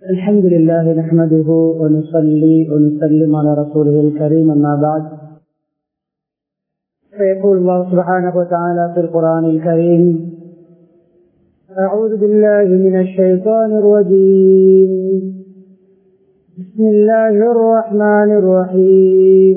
الحمد لله نحمده ونصلي ونسلم على رسوله الكريم أما بعد فيقول الله سبحانه وتعالى في القرآن الكريم أعوذ بالله من الشيطان الرجيم بسم الله الرحمن الرحيم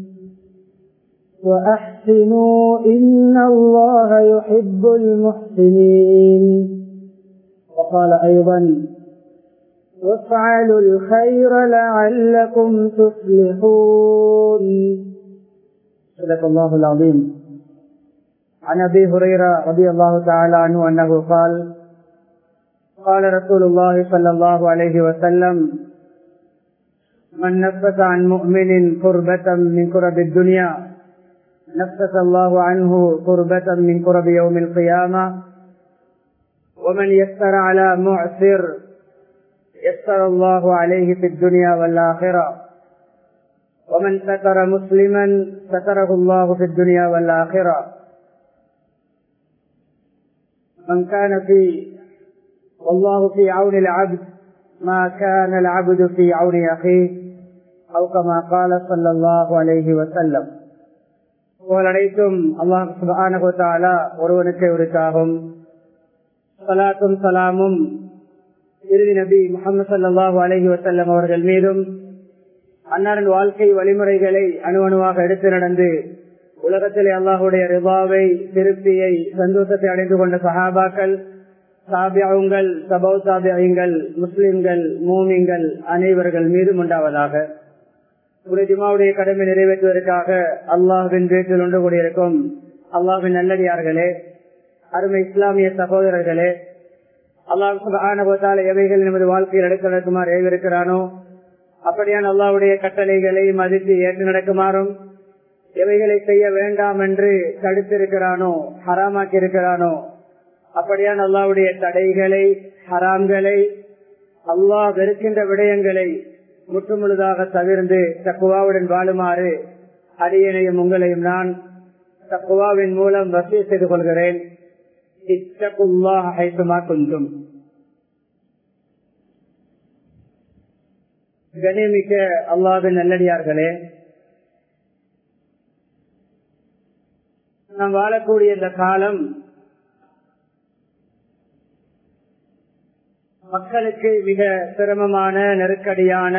وأحسنوا إن الله يحب المحسنين وقال أيضا وافعلوا الخير لعلكم تفلحون صدق الله العظيم عن ابي هريره رضي الله تعالى عنه انه قال قال رسول الله صلى الله عليه وسلم من نفس عن مؤمن كربة من كرب الدنيا نفس الله عنه كربة من كرب يوم القيامة ومن يسر على معسر يسر الله عليه في الدنيا والآخرة ومن ستر مسلما ستره الله في الدنيا والآخرة من كان في والله في عون العبد ما كان العبد في عون أخيه أو كما قال صلى الله عليه وسلم புகழனைத்தும் அல்லாஹ் சுபானகுத்தாலா ஒருவனுக்கு உரித்தாகும் சலாத்தும் சலாமும் இறுதி நபி முகமது சல்லாஹூ அலஹி வசல்லம் அவர்கள் மீதும் அன்னாரின் வாழ்க்கை வழிமுறைகளை அணுவணுவாக எடுத்து நடந்து உலகத்திலே அல்லாஹுடைய ரிபாவை திருப்தியை சந்தோஷத்தை அடைந்து கொண்ட சஹாபாக்கள் சாபியாவுங்கள் சபௌ சாபியங்கள் முஸ்லிம்கள் மூமிங்கள் அனைவர்கள் மீதும் உண்டாவதாக ஒரு ஜிமாவுடைய கடமை நிறைவேற்றுவதற்காக அல்லாஹின் வீட்டில் ஒன்று கூடியிருக்கும் அல்லாஹின் நல்லடியார்களே அருமை இஸ்லாமிய சகோதரர்களே அல்லாஹ் எவைகள் நமது வாழ்க்கையில் எடுக்க நடக்குமாறு ஏவிருக்கிறானோ அப்படியான அல்லாவுடைய கட்டளைகளை மதித்து ஏற்று நடக்குமாறும் எவைகளை செய்ய வேண்டாம் என்று தடுத்திருக்கிறானோ ஹராமாக்கி இருக்கிறானோ அப்படியான அல்லாவுடைய தடைகளை ஹராம்களை அல்லாஹ் வெறுக்கின்ற விடயங்களை முற்றுமுழுதாக தவிர்ந்து தக்குவாவுடன் வாழுமாறு அரியணையும் உங்களையும் நான் தக்குவாவின் மூலம் வசிய செய்து கொள்கிறேன் கொஞ்சம் கணிமிக்க அல்லாவின் நல்லடியார்களே நாம் வாழக்கூடிய இந்த காலம் மக்களுக்கு மிக சிரமமான நெருக்கடியான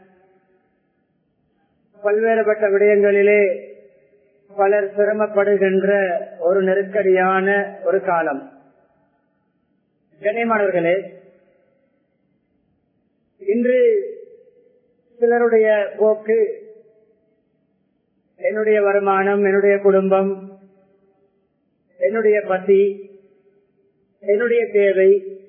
பல்வேறுபட்ட விடயங்களிலே பலர் சிரமப்படுகின்ற ஒரு நெருக்கடியான ஒரு காலம் கண்ணியமானவர்களே இன்று சிலருடைய போக்கு என்னுடைய வருமானம் என்னுடைய குடும்பம் என்னுடைய பசி என்னுடைய தேவை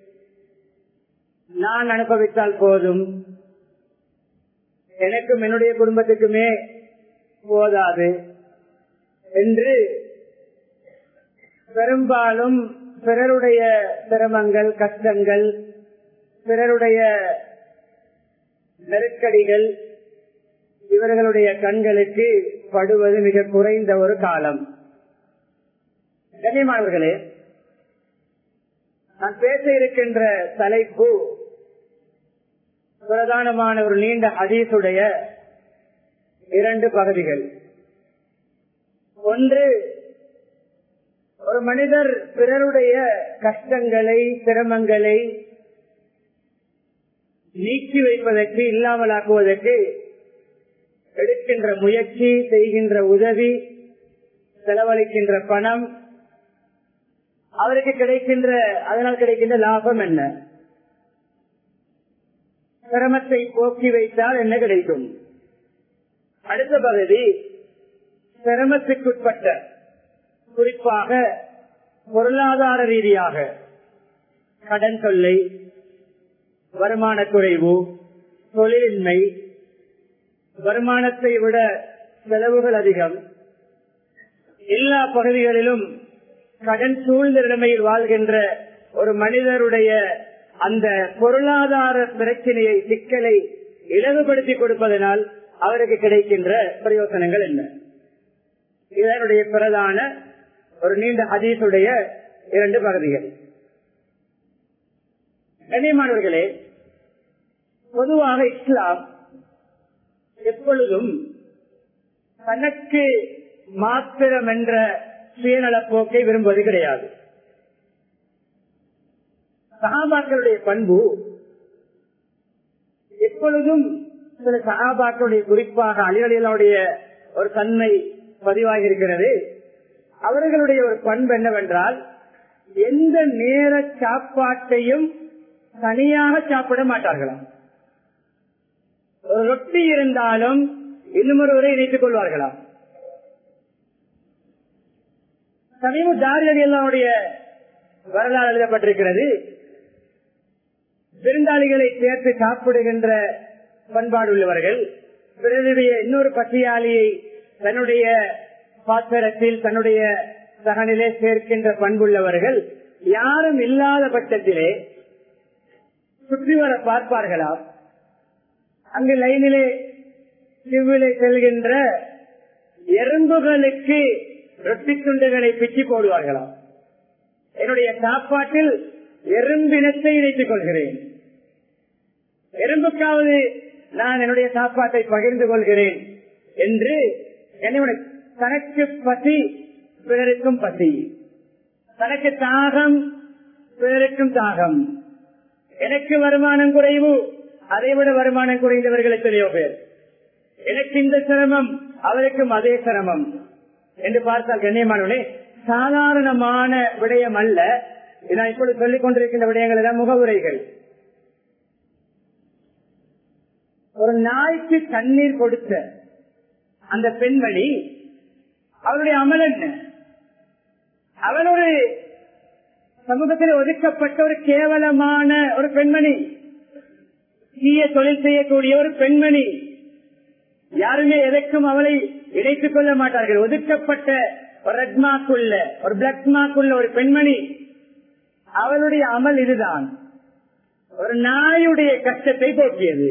நான் அனுபவித்தால் போதும் எனக்கும் என்னுடைய குடும்பத்துக்குமே போதாது என்று பெரும்பாலும் பிறருடைய சிரமங்கள் கஷ்டங்கள் பிறருடைய நெருக்கடிகள் இவர்களுடைய கண்களுக்கு படுவது மிக குறைந்த ஒரு காலம் கண்ணியமானவர்களே நான் பேச இருக்கின்ற தலைப்பு பிரதானமான ஒரு நீண்ட ஹதீசுடைய இரண்டு பகுதிகள் ஒன்று ஒரு மனிதர் பிறருடைய கஷ்டங்களை சிரமங்களை நீக்கி வைப்பதற்கு இல்லாமலாக்குவதற்கு எடுக்கின்ற முயற்சி செய்கின்ற உதவி செலவழிக்கின்ற பணம் அவருக்கு கிடைக்கின்ற அதனால் கிடைக்கின்ற லாபம் என்ன சிரமத்தை போக்கி வைத்தால் என்ன கிடைக்கும் அடுத்த பகுதி சிரமத்துக்குட்பட்ட குறிப்பாக பொருளாதார ரீதியாக கடன் தொல்லை வருமான குறைவு தொழிலின்மை வருமானத்தை விட செலவுகள் அதிகம் எல்லா பகுதிகளிலும் கடன் சூழ்ந்த நிலைமையில் வாழ்கின்ற ஒரு மனிதருடைய அந்த பொருளாதார பிரச்சனையை சிக்கலை இலகுபடுத்தி கொடுப்பதனால் அவருக்கு கிடைக்கின்ற பிரயோசனங்கள் என்ன இதனுடைய பிரதான ஒரு நீண்ட ஹதீசுடைய இரண்டு பகுதிகள் கண்ணியமானவர்களே பொதுவாக இஸ்லாம் எப்பொழுதும் தனக்கு மாத்திரம் என்ற சுயநலப் போக்கை விரும்புவது கிடையாது சகாபாக்களுடைய பண்பு எப்பொழுதும் சில சகாபாக்களுடைய குறிப்பாக அலிகளினுடைய ஒரு தன்மை பதிவாகி இருக்கிறது அவர்களுடைய ஒரு பண்பு என்னவென்றால் எந்த நேர சாப்பாட்டையும் தனியாக சாப்பிட மாட்டார்களாம் ஒரு ரொட்டி இருந்தாலும் இன்னும் ஒருவரை இணைத்துக் கொள்வார்களாம் சமீப தாரியர்களுடைய வரலாறு எழுதப்பட்டிருக்கிறது விருந்தாளிகளை சேர்த்து சாப்பிடுகின்ற பண்பாடு உள்ளவர்கள் பிறருடைய இன்னொரு பசியாளியை தன்னுடைய பாத்திரத்தில் தன்னுடைய சகனிலே சேர்க்கின்ற பண்புள்ளவர்கள் யாரும் இல்லாத பட்சத்திலே சுற்றி வர பார்ப்பார்களாம் அங்கு லைனிலே சிவிலே செல்கின்ற எறும்புகளுக்கு ரொட்டி துண்டுகளை பிச்சு போடுவார்களாம் என்னுடைய சாப்பாட்டில் எறும்பினத்தை இணைத்துக் கொள்கிறேன் எறும்புக்காவது நான் என்னுடைய சாப்பாட்டை பகிர்ந்து கொள்கிறேன் என்று என்னுடைய தனக்கு பசி பிறருக்கும் பசி தனக்கு தாகம் பிறருக்கும் தாகம் எனக்கு வருமானம் குறைவு அதைவிட வருமானம் குறைந்தவர்கள் எத்தனையோ பேர் எனக்கு இந்த சிரமம் அவருக்கும் அதே சிரமம் என்று பார்த்தால் கண்ணியமானவனே சாதாரணமான விடயம் அல்ல நான் இப்பொழுது சொல்லிக் கொண்டிருக்கின்ற விடயங்கள் எல்லாம் முகவுரைகள் ஒரு நாய்க்கு தண்ணீர் கொடுத்த அந்த பெண்மணி அவருடைய அமல் என்ன அவள் ஒரு சமூகத்தில் ஒதுக்கப்பட்ட ஒரு கேவலமான ஒரு பெண்மணி தீய தொழில் செய்யக்கூடிய ஒரு பெண்மணி யாருமே எதற்கும் அவளை இணைத்துக் கொள்ள மாட்டார்கள் ஒதுக்கப்பட்ட ஒரு ரெட்மாக்குள்ள ஒரு பிளக் மாக்குள்ள ஒரு பெண்மணி அவளுடைய அமல் இதுதான் ஒரு நாயுடைய கஷ்டத்தை போக்கியது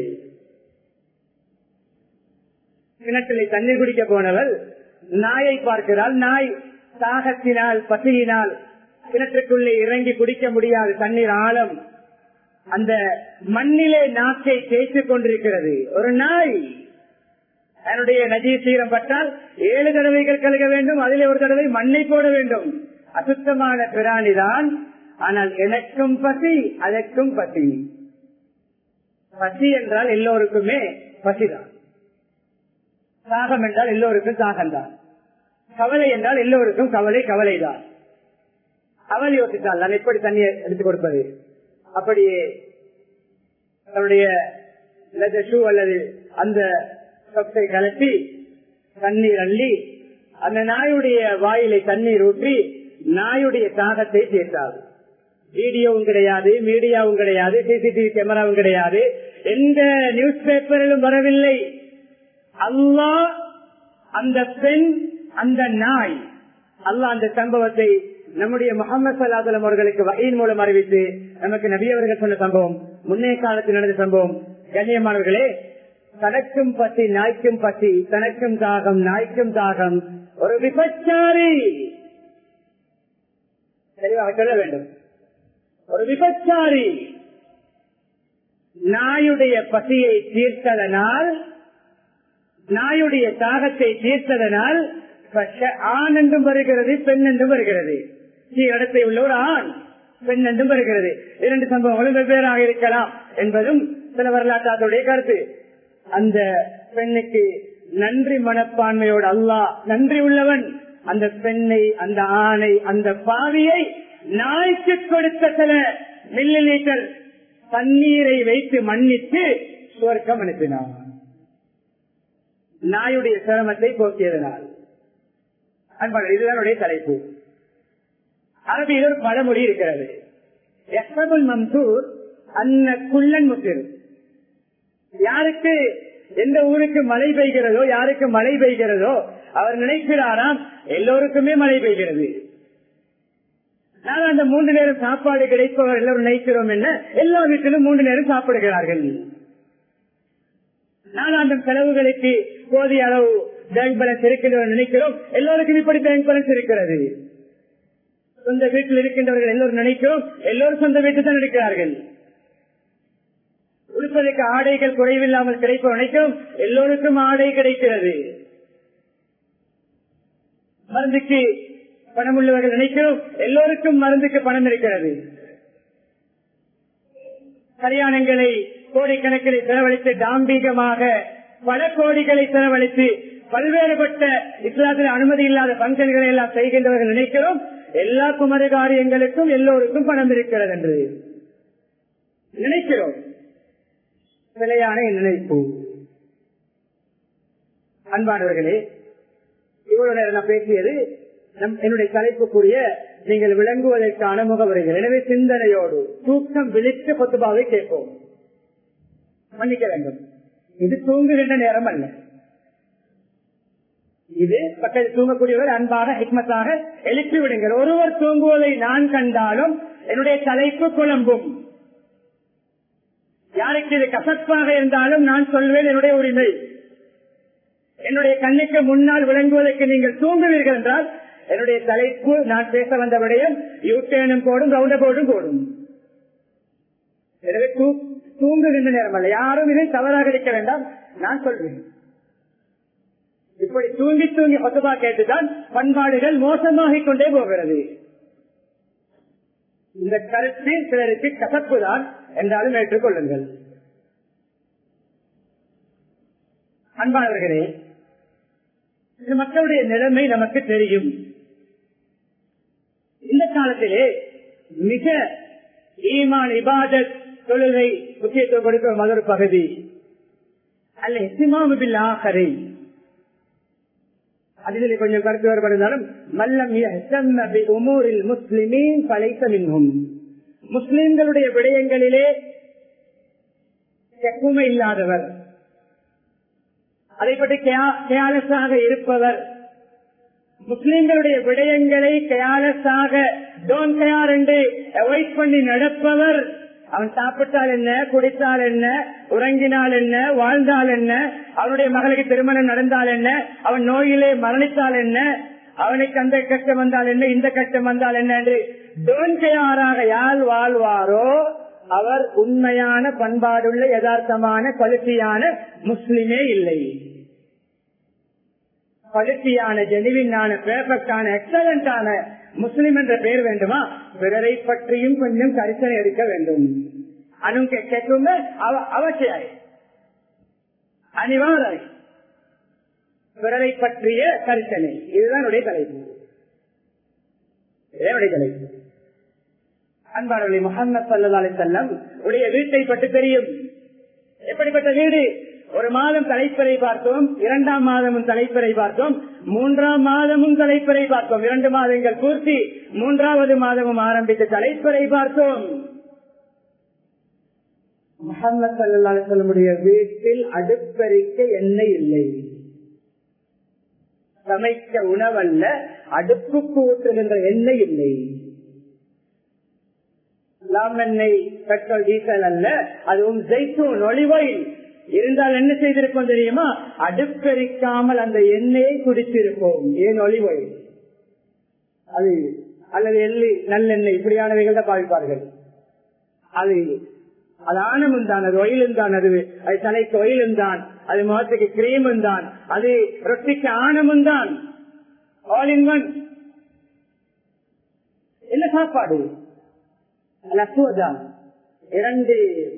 கிணற்றிலே தண்ணீர் குடிக்க போனவள் நாயை பார்க்கிறாள் நாய் தாகத்தினால் பசியினால் கிணற்றுக்குள்ளே இறங்கி குடிக்க முடியாது தண்ணீர் ஆழம் அந்த மண்ணிலே நாக்கை தேய்த்துக் கொண்டிருக்கிறது ஒரு நாய் அதனுடைய நஜீர் சீரம் பட்டால் ஏழு தடவைகள் கழுக வேண்டும் அதிலே ஒரு தடவை மண்ணை போட வேண்டும் அசுத்தமான பிராணிதான் ஆனால் எனக்கும் பசி அதற்கும் பசி பசி என்றால் எல்லோருக்குமே பசிதான் தாகம் என்றால் எல்லோருக்கும் தாகம்தான் கவலை என்றால் எல்லோருக்கும் கவலை கவலைதான் அவள் யோசித்தால் நான் எப்படி தண்ணியை எடுத்துக் கொடுப்பது அப்படியே அவருடைய ஷூ அல்லது அந்த சொத்தை கலட்டி தண்ணீர் அள்ளி அந்த நாயுடைய வாயிலை தண்ணீர் ஊற்றி நாயுடைய தாகத்தை தீர்த்தார் வீடியோவும் கிடையாது மீடியாவும் கிடையாது சிசிடிவி கேமராவும் கிடையாது எந்த நியூஸ் பேப்பரிலும் வரவில்லை அல்லா அந்த பெண் அந்த நாய் அல்லா அந்த சம்பவத்தை நம்முடைய முகமது சல்லாதலம் அவர்களுக்கு வகையின் மூலம் அறிவித்து நமக்கு நபியவர்கள் சொன்ன சம்பவம் முன்னே காலத்தில் நடந்த சம்பவம் கண்ணியமானவர்களே தனக்கும் பசி நாய்க்கும் பசி தனக்கும் தாகம் நாய்க்கும் தாகம் ஒரு விபச்சாரி தெளிவாக சொல்ல வேண்டும் ஒரு விபச்சாரி நாயுடைய பசியை தீர்த்ததனால் நாயுடைய தாகத்தை தீர்த்ததனால் ஆண் என்றும் வருகிறது பெண் என்றும் வருகிறது இடத்தை உள்ள ஒரு ஆண் பெண் என்றும் வருகிறது இரண்டு சம்பவங்களும் வெவ்வேறாக இருக்கலாம் என்பதும் சில வரலாற்றாருடைய கருத்து அந்த பெண்ணுக்கு நன்றி மனப்பான்மையோடு அல்லாஹ் நன்றி உள்ளவன் அந்த பெண்ணை அந்த ஆணை அந்த பாவியை நாய்க்கு கொடுத்த சில மில்லி லிட்டர் தண்ணீரை வைத்து மன்னித்து சுவர்க்கம் அனுப்பினான் நாயுடைய சிரமத்தை போக்கியதனால் இதுதான் தலைப்பு அரபியில் ஒரு பழமொழி இருக்கிறது எஸ்புல் மம்சூர் அன்ன குள்ளன் முத்திர் யாருக்கு எந்த ஊருக்கு மழை பெய்கிறதோ யாருக்கு மழை பெய்கிறதோ அவர் நினைக்கிறாராம் எல்லோருக்குமே மழை பெய்கிறது நான் அந்த மூன்று நேரம் சாப்பாடு கிடைப்பவர் எல்லோரும் நினைக்கிறோம் என்ன எல்லா வீட்டிலும் மூன்று நேரம் சாப்பிடுகிறார்கள் நாலாண்டும் செலவுகளுக்கு போதிய அளவு பேங்க் பேலன்ஸ் இருக்கின்றவர் நினைக்கிறோம் எல்லோருக்கும் இப்படி பேங்க் பேலன்ஸ் இருக்கிறது சொந்த வீட்டில் இருக்கின்றவர்கள் எல்லோரும் நினைக்கிறோம் எல்லோரும் சொந்த வீட்டில் தான் இருக்கிறார்கள் உடுப்பதற்கு ஆடைகள் குறைவில்லாமல் கிடைப்ப நினைக்கிறோம் எல்லோருக்கும் ஆடை கிடைக்கிறது மருந்துக்கு பணம் உள்ளவர்கள் நினைக்கிறோம் எல்லோருக்கும் மருந்துக்கு பணம் இருக்கிறது கல்யாணங்களை கோடிக்கணக்கில் செலவழித்து தாம்பீகமாக பல கோடிகளை செலவழித்து பல்வேறுபட்ட இஸ்லாத்தில் அனுமதி இல்லாத பங்கன்களை எல்லாம் செய்கின்றவர்கள் நினைக்கிறோம் எல்லா குமர காரியங்களுக்கும் எல்லோருக்கும் பணம் இருக்கிறது என்று நினைக்கிறோம் பிழையான நினைப்பு அன்பானவர்களே இவ்வளவு நேரம் நான் பேசியது நம் என்னுடைய தலைப்புக்குரிய நீங்கள் விளங்குவதற்கான முகவரிகள் எனவே சிந்தனையோடு தூக்கம் விழித்து கொத்துபாவை கேட்போம் மன்னிக்க வேண்டும் இது தூங்குகின்ற நேரம் அல்ல இது பக்கத்தில் தூங்கக்கூடியவர் அன்பாக ஹிக்மத்தாக எழுப்பி விடுங்கள் ஒருவர் தூங்குவதை நான் கண்டாலும் என்னுடைய தலைப்பு குழம்பும் யாருக்கு இது கசப்பாக இருந்தாலும் நான் சொல்வேன் என்னுடைய உரிமை என்னுடைய கண்ணுக்கு முன்னால் விளங்குவதற்கு நீங்கள் தூங்குவீர்கள் என்றால் என்னுடைய தலைப்பு நான் பேச வந்த விடயம் யூட்டேனும் போடும் ரவுண்ட போடும் போடும் எனவே தூங்குகின்ற நேரம் அல்ல யாரும் இதை தவறாக இருக்க வேண்டாம் நான் சொல்வேன் இப்படி தூங்கி தூங்கி பசுபா கேட்டுதான் பண்பாடுகள் மோசமாகிக் கொண்டே போகிறது இந்த கருத்து சிலருக்கு கசப்பு தான் என்றாலும் ஏற்றுக்கொள்ளுங்கள் அன்பானவர்களே இது மக்களுடைய நிலைமை நமக்கு தெரியும் இந்த காலத்திலே மிக ஈமான் இபாதத் தொழிலை முக்கியத்துவம் கொடுக்கிற மதொரு பகுதி அல்ல இசிமாமுபில் ஆகரை அதில் கொஞ்சம் கருத்து வேறுபடுந்தாலும் மல்லம் உமூரில் முஸ்லிமீன் பழைத்த மின்கும் முஸ்லிம்களுடைய விடயங்களிலே செக்குமை இல்லாதவர் அதை பற்றி கேலஸாக இருப்பவர் முஸ்லிம்களுடைய விடயங்களை கயாலஸாக டோன் கயார் என்று அவாய்ட் பண்ணி நடப்பவர் அவன் சாப்பிட்டால் என்ன குடித்தால் என்ன உறங்கினால் என்ன வாழ்ந்தால் என்ன அவனுடைய மகளுக்கு திருமணம் நடந்தால் என்ன அவன் நோயிலே மரணித்தால் என்ன அவனுக்கு அந்த கஷ்டம் வந்தால் என்ன இந்த கஷ்டம் வந்தால் என்ன என்று டோன் கயாராக யார் வாழ்வாரோ அவர் உண்மையான பண்பாடுள்ள யதார்த்தமான குவாலிட்டியான முஸ்லிமே இல்லை குவாலிட்டியான ஜெனிவினான பெர்ஃபெக்டான எக்ஸலண்டான முஸ்லிம் என்ற பெயர் வேண்டுமா பிறரை பற்றியும் கொஞ்சம் கரிசனை எடுக்க வேண்டும் அனுங்க கேட்கும் அவசியம் அனிவாரை பிறரை பற்றிய கரிசனை இதுதான் உடைய தலைப்பு இதனுடைய தலைப்பு அன்பாளர்களே முகமது சல்லா அலி செல்லம் உடைய வீட்டை பற்றி தெரியும் எப்படிப்பட்ட வீடு ஒரு மாதம் தலைப்பறை பார்த்தோம் இரண்டாம் மாதமும் தலைப்பறை பார்த்தோம் மூன்றாம் மாதமும் தலைப்பறை பார்த்தோம் இரண்டு மாதங்கள் பூர்த்தி மூன்றாவது மாதமும் ஆரம்பித்த தலைப்பறை பார்த்தோம் முகமது சல்லா அலிசல்லமுடைய வீட்டில் அடுப்பறிக்க எண்ணெய் இல்லை சமைக்க உணவல்ல அடுப்புக்கு ஊற்றுகின்ற எண்ணெய் இல்லை எண்ணெய் பெட்ரோல் டீசல் அல்ல அதுவும் ஜெய்தூன் ஒளிவாயில் இருந்தால் என்ன செய்திருப்போம் தெரியுமா அடுப்பெரிக்காமல் அந்த எண்ணெயை குடித்திருப்போம் ஏன் ஒளிவாயில் அது அல்லது எள்ளி நல்லெண்ணெய் இப்படியானவைகள் தான் பாவிப்பார்கள் அது அது ஆணமும் தான் அது ஒயிலும் தான் அது அது தலைக்கு ஒயிலும் தான் அது முகத்துக்கு கிரீமும் தான் அது ரொட்டிக்கு ஆணமும் தான் ஆல் இன் ஒன் என்ன சாப்பாடு இரண்டு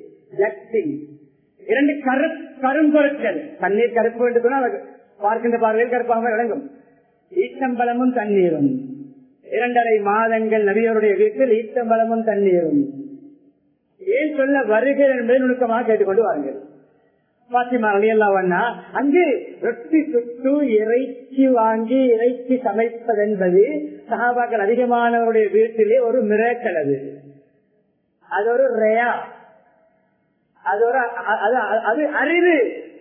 இரண்டு கரு கரும்பொருட்கள் தண்ணீர் கருப்பு என்று சொன்னால் பார்க்கின்ற பார்வையில் கருப்பாக விளங்கும் ஈச்சம்பலமும் தண்ணீரும் இரண்டரை மாதங்கள் நபியோருடைய வீட்டில் ஈச்சம்பலமும் தண்ணீரும் ஏன் சொல்ல வருகிறேன் என்பதை நுணுக்கமாக கேட்டுக்கொண்டு வாருங்கள் பாத்திமா அலியல்லாவண்ணா அங்கு ரொட்டி சுட்டு இறைச்சி வாங்கி இறைச்சி சமைப்பது என்பது சகாபாக்கள் அதிகமானவருடைய வீட்டிலே ஒரு மிரக்கல் அது அது ஒரு ரயா அது ஒரு அது அறிவு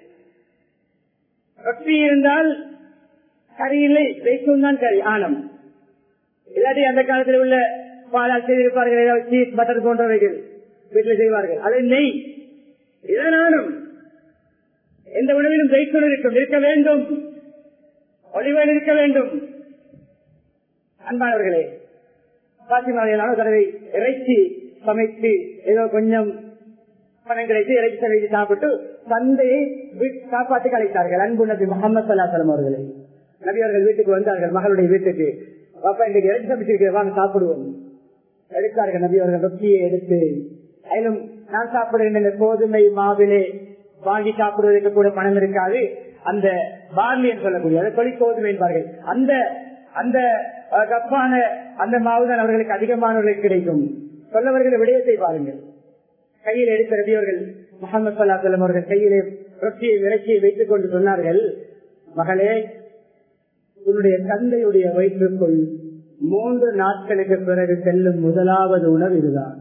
ரொட்டி இருந்தால் கறி இல்லை வைக்கும் தான் கறி ஆனம் இல்லாட்டி அந்த காலத்தில் உள்ள பாலால் செய்திருப்பார்கள் ஏதாவது சீஸ் பட்டர் போன்றவைகள் வீட்டில் செய்வார்கள் அது நெய் இதான் ஆனம் எந்த உணவிலும் ஜெயிக்கணும் இருக்கும் இருக்க வேண்டும் ஒளிவன் இருக்க வேண்டும் அன்பானவர்களே பாத்திமாவையிலான தடவை இறைச்சி சமைத்து ஏதோ கொஞ்சம் பணம் கிடைத்து இறைச்சி சமைத்து சாப்பிட்டு தந்தையை காப்பாற்றி கலைத்தார்கள் அன்பு நபி முகமது சல்லாசலம் அவர்களை நபி அவர்கள் வீட்டுக்கு வந்தார்கள் மகளுடைய வீட்டுக்கு பாப்பா இன்றைக்கு இறைச்சி சமைச்சிருக்கிறேன் வாங்க சாப்பிடுவோம் எடுத்தார்கள் நபி அவர்கள் ரொட்டியை எடுத்து அதிலும் நான் சாப்பிடுறேன் இந்த கோதுமை மாவிலே வாங்கி சாப்பிடுவதற்கு கூட பணம் இருக்காது அந்த பார்லி என்று சொல்லக்கூடிய அதை தொழில் கோதுமை என்பார்கள் அந்த அந்த கப்பான அந்த மாவுதான் அவர்களுக்கு அதிகமானவர்களுக்கு கிடைக்கும் சொல்லவர்கள் விடயத்தை பாருங்கள் கையில் எடுத்த ரவியவர்கள் முகமது சல்லா செல்லம் அவர்கள் கையிலே ரொட்டியை இறைச்சியை வைத்துக் கொண்டு சொன்னார்கள் மகளே உன்னுடைய தந்தையுடைய வயிற்றுக்குள் மூன்று நாட்களுக்கு பிறகு செல்லும் முதலாவது உணவு இதுதான்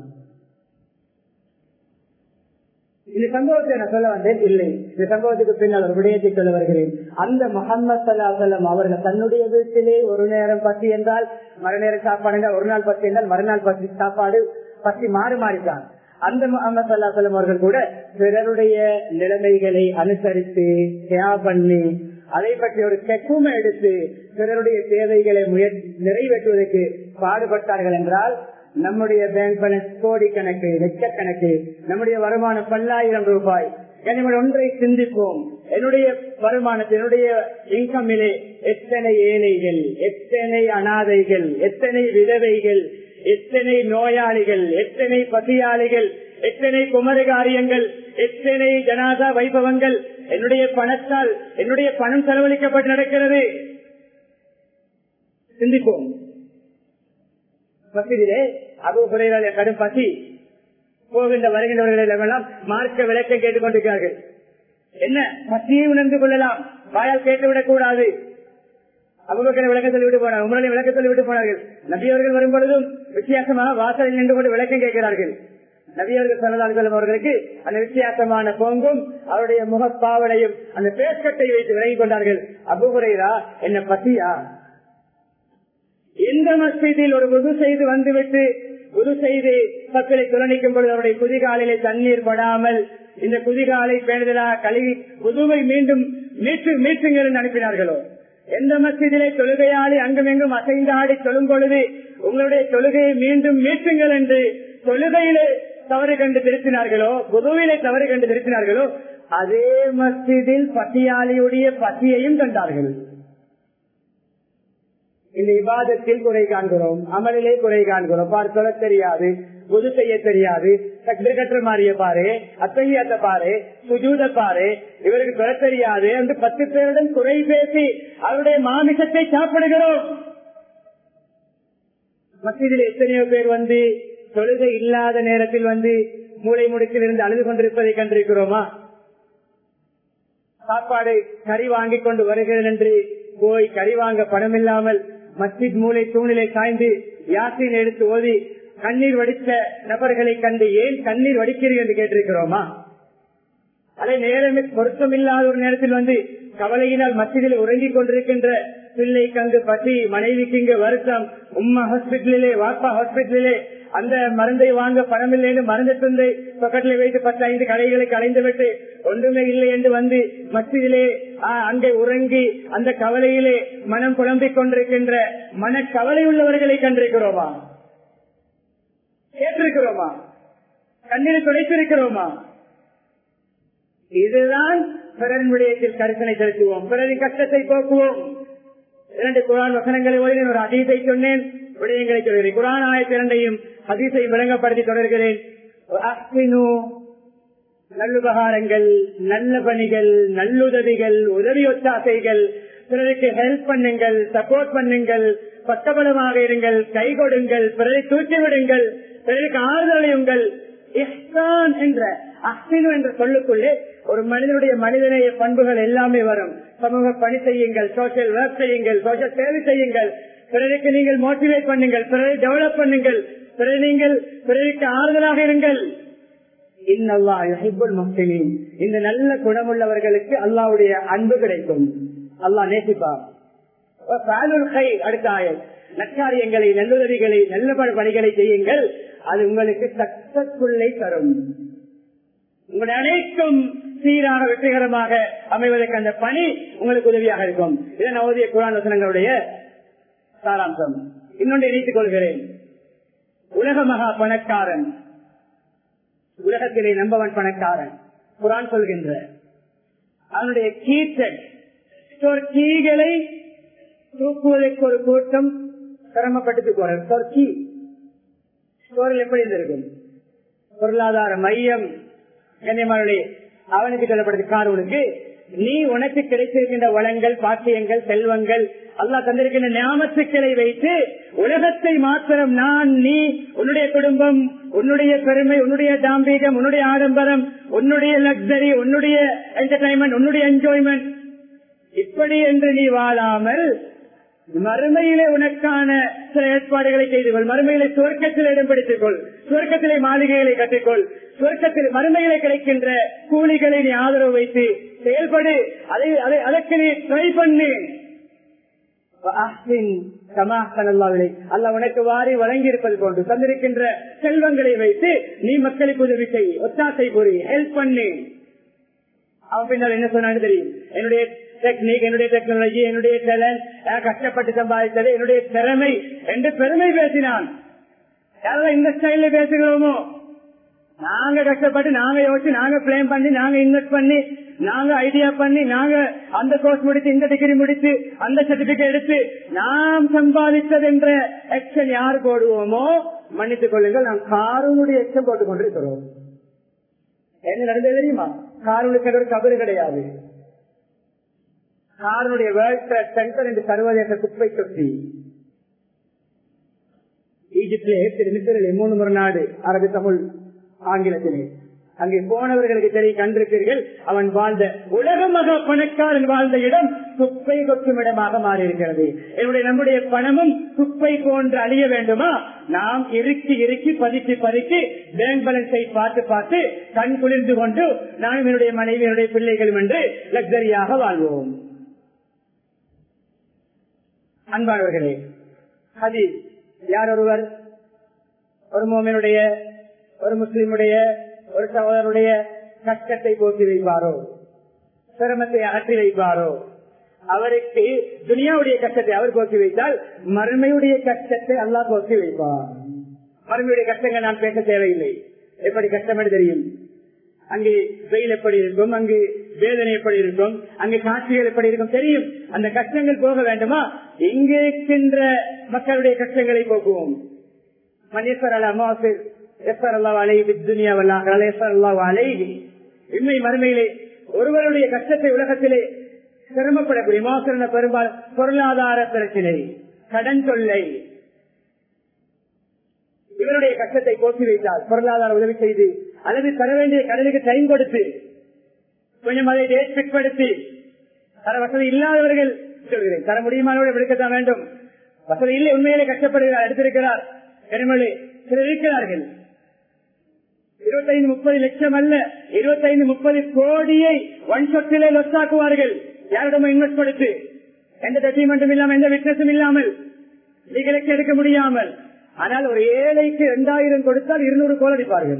இந்த சம்பவத்தை நான் சொல்ல வந்தேன் இல்லை இந்த சம்பவத்துக்கு பின்னால் ஒரு விடயத்தை சொல்ல வருகிறேன் அந்த முகமது சல்லாசல்லம் அவர்கள் தன்னுடைய வீட்டிலே ஒரு நேரம் பசி என்றால் மறுநேரம் சாப்பாடு என்றால் ஒரு நாள் பசி என்றால் மறுநாள் பசி சாப்பாடு பசி மாறி மாறித்தான் அந்த முகமது சல்லாசல்லம் அவர்கள் கூட பிறருடைய நிலைமைகளை அனுசரித்து தியாகம் பண்ணி அதை பற்றி ஒரு செக்குமை எடுத்து பிறருடைய தேவைகளை நிறைவேற்றுவதற்கு பாடுபட்டார்கள் என்றால் நம்முடைய பேங்க் பேலன்ஸ் கோடி கணக்கு லட்சக்கணக்கு நம்முடைய வருமானம் பல்லாயிரம் ரூபாய் எனவே ஒன்றை சிந்திப்போம் என்னுடைய வருமானத்தில் என்னுடைய இன்கமிலே எத்தனை ஏழைகள் எத்தனை அனாதைகள் எத்தனை விதவைகள் எத்தனை நோயாளிகள் எத்தனை பசியாளிகள் எத்தனை குமரகாரியங்கள் எத்தனை ஜனாதா வைபவங்கள் என்னுடைய பணத்தால் என்னுடைய பணம் செலவழிக்கப்பட்டு நடக்கிறது சிந்திப்போம் மசிதிலே அபு குறைவாள கடும் பசி போகின்ற வருகின்றவர்களெல்லாம் மார்க்க விளக்கம் கேட்டுக் கொண்டிருக்கிறார்கள் என்ன பசியை உணர்ந்து கொள்ளலாம் வாயால் கேட்டுவிடக் கூடாது அபுபக்கரை விளக்கத்தில் விட்டு போனார் உங்களுடைய விளக்கத்தில் விட்டு போனார்கள் நபியவர்கள் வரும் பொழுதும் வித்தியாசமாக வாசலில் நின்று கொண்டு விளக்கம் கேட்கிறார்கள் நபியவர்கள் சொன்னதார்கள் அவர்களுக்கு அந்த வித்தியாசமான போங்கும் அவருடைய முகப்பாவடையும் அந்த பேஸ்கட்டை வைத்து விலகிக் கொண்டார்கள் அபுகுரைரா என்ன பசியா எந்த மஸ்ஜிதில் ஒரு புது செய்து வந்துவிட்டு புது செய்து மக்களை துளனிக்கும் பொழுது அவருடைய குதிகாலிலே தண்ணீர் படாமல் இந்த குதிகாலை பேணுதலாக கழுவி புதுவை மீண்டும் மீட்டு மீட்டுங்கள் என்று அனுப்பினார்களோ எந்த மசிதிலே தொழுகையாளி அங்குமெங்கும் அசைந்தாடி தொழும் பொழுது உங்களுடைய தொழுகையை மீண்டும் மீட்டுங்கள் என்று தொழுகையிலே தவறு கண்டு திருத்தினார்களோ புதுவிலே தவறு கண்டு திருத்தினார்களோ அதே மஸ்ஜிதில் பசியாளியுடைய பசியையும் கண்டார்கள் இந்த விவாதத்தில் குறை காண்கிறோம் அமலிலே குறை காண்கிறோம் பார் சொல்ல தெரியாது புது செய்ய தெரியாது கற்ற மாறிய பாரு அத்தகையத்த பாரு சுஜூத பாரு இவருக்கு சொல்ல தெரியாது என்று பத்து பேருடன் குறை பேசி அவருடைய மாமிசத்தை சாப்பிடுகிறோம் மத்தியில் எத்தனையோ பேர் வந்து தொழுகை இல்லாத நேரத்தில் வந்து மூளை முடுக்கில் இருந்து அழுது கொண்டிருப்பதை கண்டிருக்கிறோமா சாப்பாடு கறி வாங்கிக் கொண்டு வருகிறேன் என்று போய் கறி வாங்க பணம் இல்லாமல் மஸ்ஜித் மூளை தூணிலை சாய்ந்து யாசின் எடுத்து ஓதி கண்ணீர் வடித்த நபர்களை கண்டு ஏன் கண்ணீர் வடிக்கிறீர்கள் என்று கேட்டிருக்கிறோமா அதை நேரமே பொருத்தம் இல்லாத ஒரு நேரத்தில் வந்து கவலையினால் மத்தியில் உறங்கிக் கொண்டிருக்கின்ற பிள்ளைக்கு அங்கு பசி மனைவிக்கு இங்கு வருத்தம் உம்மா ஹாஸ்பிட்டலிலே வாப்பா ஹாஸ்பிட்டலிலே அந்த மருந்தை வாங்க பணம் இல்லை என்று மருந்து தந்தை பக்கத்தில் வைத்து பத்து ஐந்து கடைகளை கலைந்து விட்டு ஒன்றுமே இல்லை என்று வந்து மத்தியிலே அங்கே உறங்கி அந்த கவலையிலே மனம் புலம்பிக் கொண்டிருக்கின்ற மன கவலை உள்ளவர்களை கண்டிருக்கிறோமா கேட்டிருக்கிறோமா கண்ணீர் துடைத்திருக்கிறோமா இதுதான் பிறன் விடயத்தில் கருத்தனை செலுத்துவோம் பிறரின் கஷ்டத்தை போக்குவோம் இரண்டு குரான் வசனங்களை ஓடி ஒரு அதீதை சொன்னேன் விடயங்களை சொல்கிறேன் குரான் ஆயத்த இரண்டையும் அதீசை விளங்கப்படுத்தி தொடர்கிறேன் நல்லுபகாரங்கள் நல்ல பணிகள் நல்லுதவிகள் உதவி ஒத்தாசைகள் பிறருக்கு ஹெல்ப் பண்ணுங்கள் சப்போர்ட் பண்ணுங்கள் பக்கபலமாக இருங்கள் கை கொடுங்கள் பிறரை தூக்கி விடுங்கள் பிறருக்கு ஆறுதலையுங்கள் இஹ்சான் என்ற அஹ்சினு என்ற சொல்லுக்குள்ளே ஒரு மனிதனுடைய மனிதநேய பண்புகள் எல்லாமே வரும் சமூக பணி செய்யுங்கள் சோசியல் ஒர்க் செய்யுங்கள் சோசியல் சேவை செய்யுங்கள் பிறருக்கு நீங்கள் மோட்டிவேட் பண்ணுங்கள் பிறரை டெவலப் பண்ணுங்கள் பிறரை நீங்கள் பிறருக்கு ஆறுதலாக இருங்கள் இந்த நல்ல குணமுள்ளவர்களுக்கு அல்லாவுடைய அன்பு கிடைக்கும் அல்லாஹ் நேசிப்பார் அடுத்த ஆயல் நற்காரியங்களை நல்லுதவிகளை நல்ல பணிகளை செய்யுங்கள் அது உங்களுக்கு சக்சஸ்ஃபுல்லை தரும் உங்களுடைய அனைத்தும் சீராக வெற்றிகரமாக அமைவதற்கு அந்த பணி உங்களுக்கு உதவியாக இருக்கும் இதன் அவதிய குரான் வசனங்களுடைய சாராம்சம் இன்னொன்று இணைத்துக் கொள்கிறேன் உலக மகா பணக்காரன் உலகத்திலே நம்பவன் பணக்காரன் குரான் சொல்கின்ற அவனுடைய கீச்சல் கீகளை தூக்குவதற்கு ஒரு கூட்டம் சிரமப்பட்டு போற கீ ஸ்டோரில் எப்படி இருந்திருக்கும் பொருளாதார மையம் கண்ணியமானே அவனுக்கு சொல்லப்படுது காரூனுக்கு நீ உனக்கு கிடைத்திருக்கின்ற வளங்கள் பாக்கியங்கள் செல்வங்கள் அல்லா தந்திருக்கின்ற ஞாபகத்துக்களை வைத்து உலகத்தை மாத்திரம் நான் நீ உன்னுடைய குடும்பம் உன்னுடைய பெருமை உன்னுடைய தாம்பீகம் உன்னுடைய ஆடம்பரம் உன்னுடைய லக்ஸரி உன்னுடைய என்டர்டைன்மெண்ட் உன்னுடைய என்ஜாய்மெண்ட் இப்படி என்று நீ வாழாமல் மறுமையிலே உனக்கான சில ஏற்பாடுகளை செய்து கொள் மறுமையிலே சுவர்க்கத்தில் இடம் பிடித்துக் கொள் சுவர்க்கத்திலே மாளிகைகளை கட்டிக்கொள் சுவர்க்கத்தில் மறுமையிலே கிடைக்கின்ற கூலிகளை நீ ஆதரவு வைத்து செயல்படு அதை அதை அதற்கு நீ ட்ரை பண்ணு அல்ல உனக்கு வாரி வழங்கி இருப்பது போன்று தந்திருக்கின்ற செல்வங்களை வைத்து நீ மக்களுக்கு உதவி செய் ஒத்தாசை கூறி ஹெல்ப் பண்ணு அவன் பின்னால் என்ன சொன்னான்னு தெரியும் என்னுடைய டெக்னிக் என்னுடைய டெக்னாலஜி என்னுடைய டேலண்ட் கஷ்டப்பட்டு சம்பாதித்தது என்னுடைய திறமை என்று பெருமை பேசினான் யாரெல்லாம் இந்த ஸ்டைல பேசுகிறோமோ நாங்க கஷ்டப்பட்டு நாங்க யோசிச்சு நாங்க பிளேம் பண்ணி நாங்க இன்வெஸ்ட் பண்ணி நாங்க ஐடியா பண்ணி நாங்க அந்த கோர்ஸ் முடித்து இந்த டிகிரி முடித்து அந்த சர்டிபிகேட் எடுத்து நாம் சம்பாதித்தது என்ற எக்ஷன் யார் போடுவோமோ மன்னித்துக் கொள்ளுங்கள் நாம் காரனுடைய எக்ஷன் போட்டுக் கொண்டிருக்கிறோம் என்ன நடந்தது தெரியுமா காரனுக்கு ஒரு கபரு கிடையாது காரனுடைய வேர்ல்ட் ட்ரேட் சென்டர் என்று சர்வதேச குப்பை தொட்டி ஈஜிப்திலே திரு மித்திரிலே மூணு முறை நாடு அரபு தமிழ் ஆங்கிலத்திலே அங்கே போனவர்களுக்கு தெரிய கண்டிருப்பீர்கள் அவன் வாழ்ந்த உலக மக பணக்காரன் வாழ்ந்த இடம் குப்பை கொட்டும் இடமாக மாறி இருக்கிறது என்னுடைய நம்முடைய பணமும் குப்பை போன்று அழிய வேண்டுமா நாம் இறுக்கி இறுக்கி பதுக்கி பதுக்கி பேங்க் பேலன்ஸை பார்த்து பார்த்து கண் குளிர்ந்து கொண்டு நானும் என்னுடைய மனைவி என்னுடைய பிள்ளைகளும் என்று லக்ஸரியாக வாழ்வோம் அன்பானவர்களே ஹதி யார் ஒருவர் ஒரு மோமனுடைய ஒரு முஸ்லிமுடைய ஒரு சகோதரனுடைய கஷ்டத்தை போக்கி வைப்பாரோ சிரமத்தை அகற்றி வைப்பாரோ அவருக்கு துனியாவுடைய கஷ்டத்தை அவர் போக்கி வைத்தால் மறுமையுடைய கஷ்டத்தை அல்லாஹ் போக்கி வைப்பார் மறுமையுடைய கஷ்டங்கள் நான் பேச தேவையில்லை எப்படி கஷ்டம் என்று தெரியும் அங்கே வெயில் எப்படி இருக்கும் அங்கு வேதனை எப்படி இருக்கும் அங்கு காட்சிகள் எப்படி இருக்கும் தெரியும் அந்த கஷ்டங்கள் போக வேண்டுமா இங்கே இருக்கின்ற மக்களுடைய கஷ்டங்களை போக்குவோம் மணீஸ்வர் அல அமாவாசை இன்மை மறுமையிலே ஒருவருடைய கஷ்டத்தை உலகத்திலே சிரமப்படக்கூடிய மோசன பெரும்பாலும் பொருளாதார பிரச்சனை கடன் தொல்லை இவருடைய கஷ்டத்தை போக்கி வைத்தால் பொருளாதார உதவி செய்து அல்லது தர வேண்டிய கடனுக்கு டைம் கொடுத்து கொஞ்சம் அதை டேட் பிற்படுத்தி தர வசதி இல்லாதவர்கள் சொல்கிறேன் தர முடியுமானவர்கள் விடுக்கத்தான் வேண்டும் வசதி இல்லை உண்மையிலே கஷ்டப்படுகிறார் எடுத்திருக்கிறார் பெருமளி சிலர் இருக்கிறார்கள் இருபத்தைந்து முப்பது லட்சம் அல்ல இருபத்தைந்து முப்பது கோடியை ஒன் சொத்திலே லொஸ்டாக்குவார்கள் யாரிடமும் இன்வெஸ்ட் கொடுத்து எந்த டாக்குமெண்ட்டும் இல்லாமல் எந்த விட்னஸும் இல்லாமல் லீகலுக்கு எடுக்க முடியாமல் ஆனால் ஒரு ஏழைக்கு இரண்டாயிரம் கொடுத்தால் இருநூறு கோல் அடிப்பார்கள்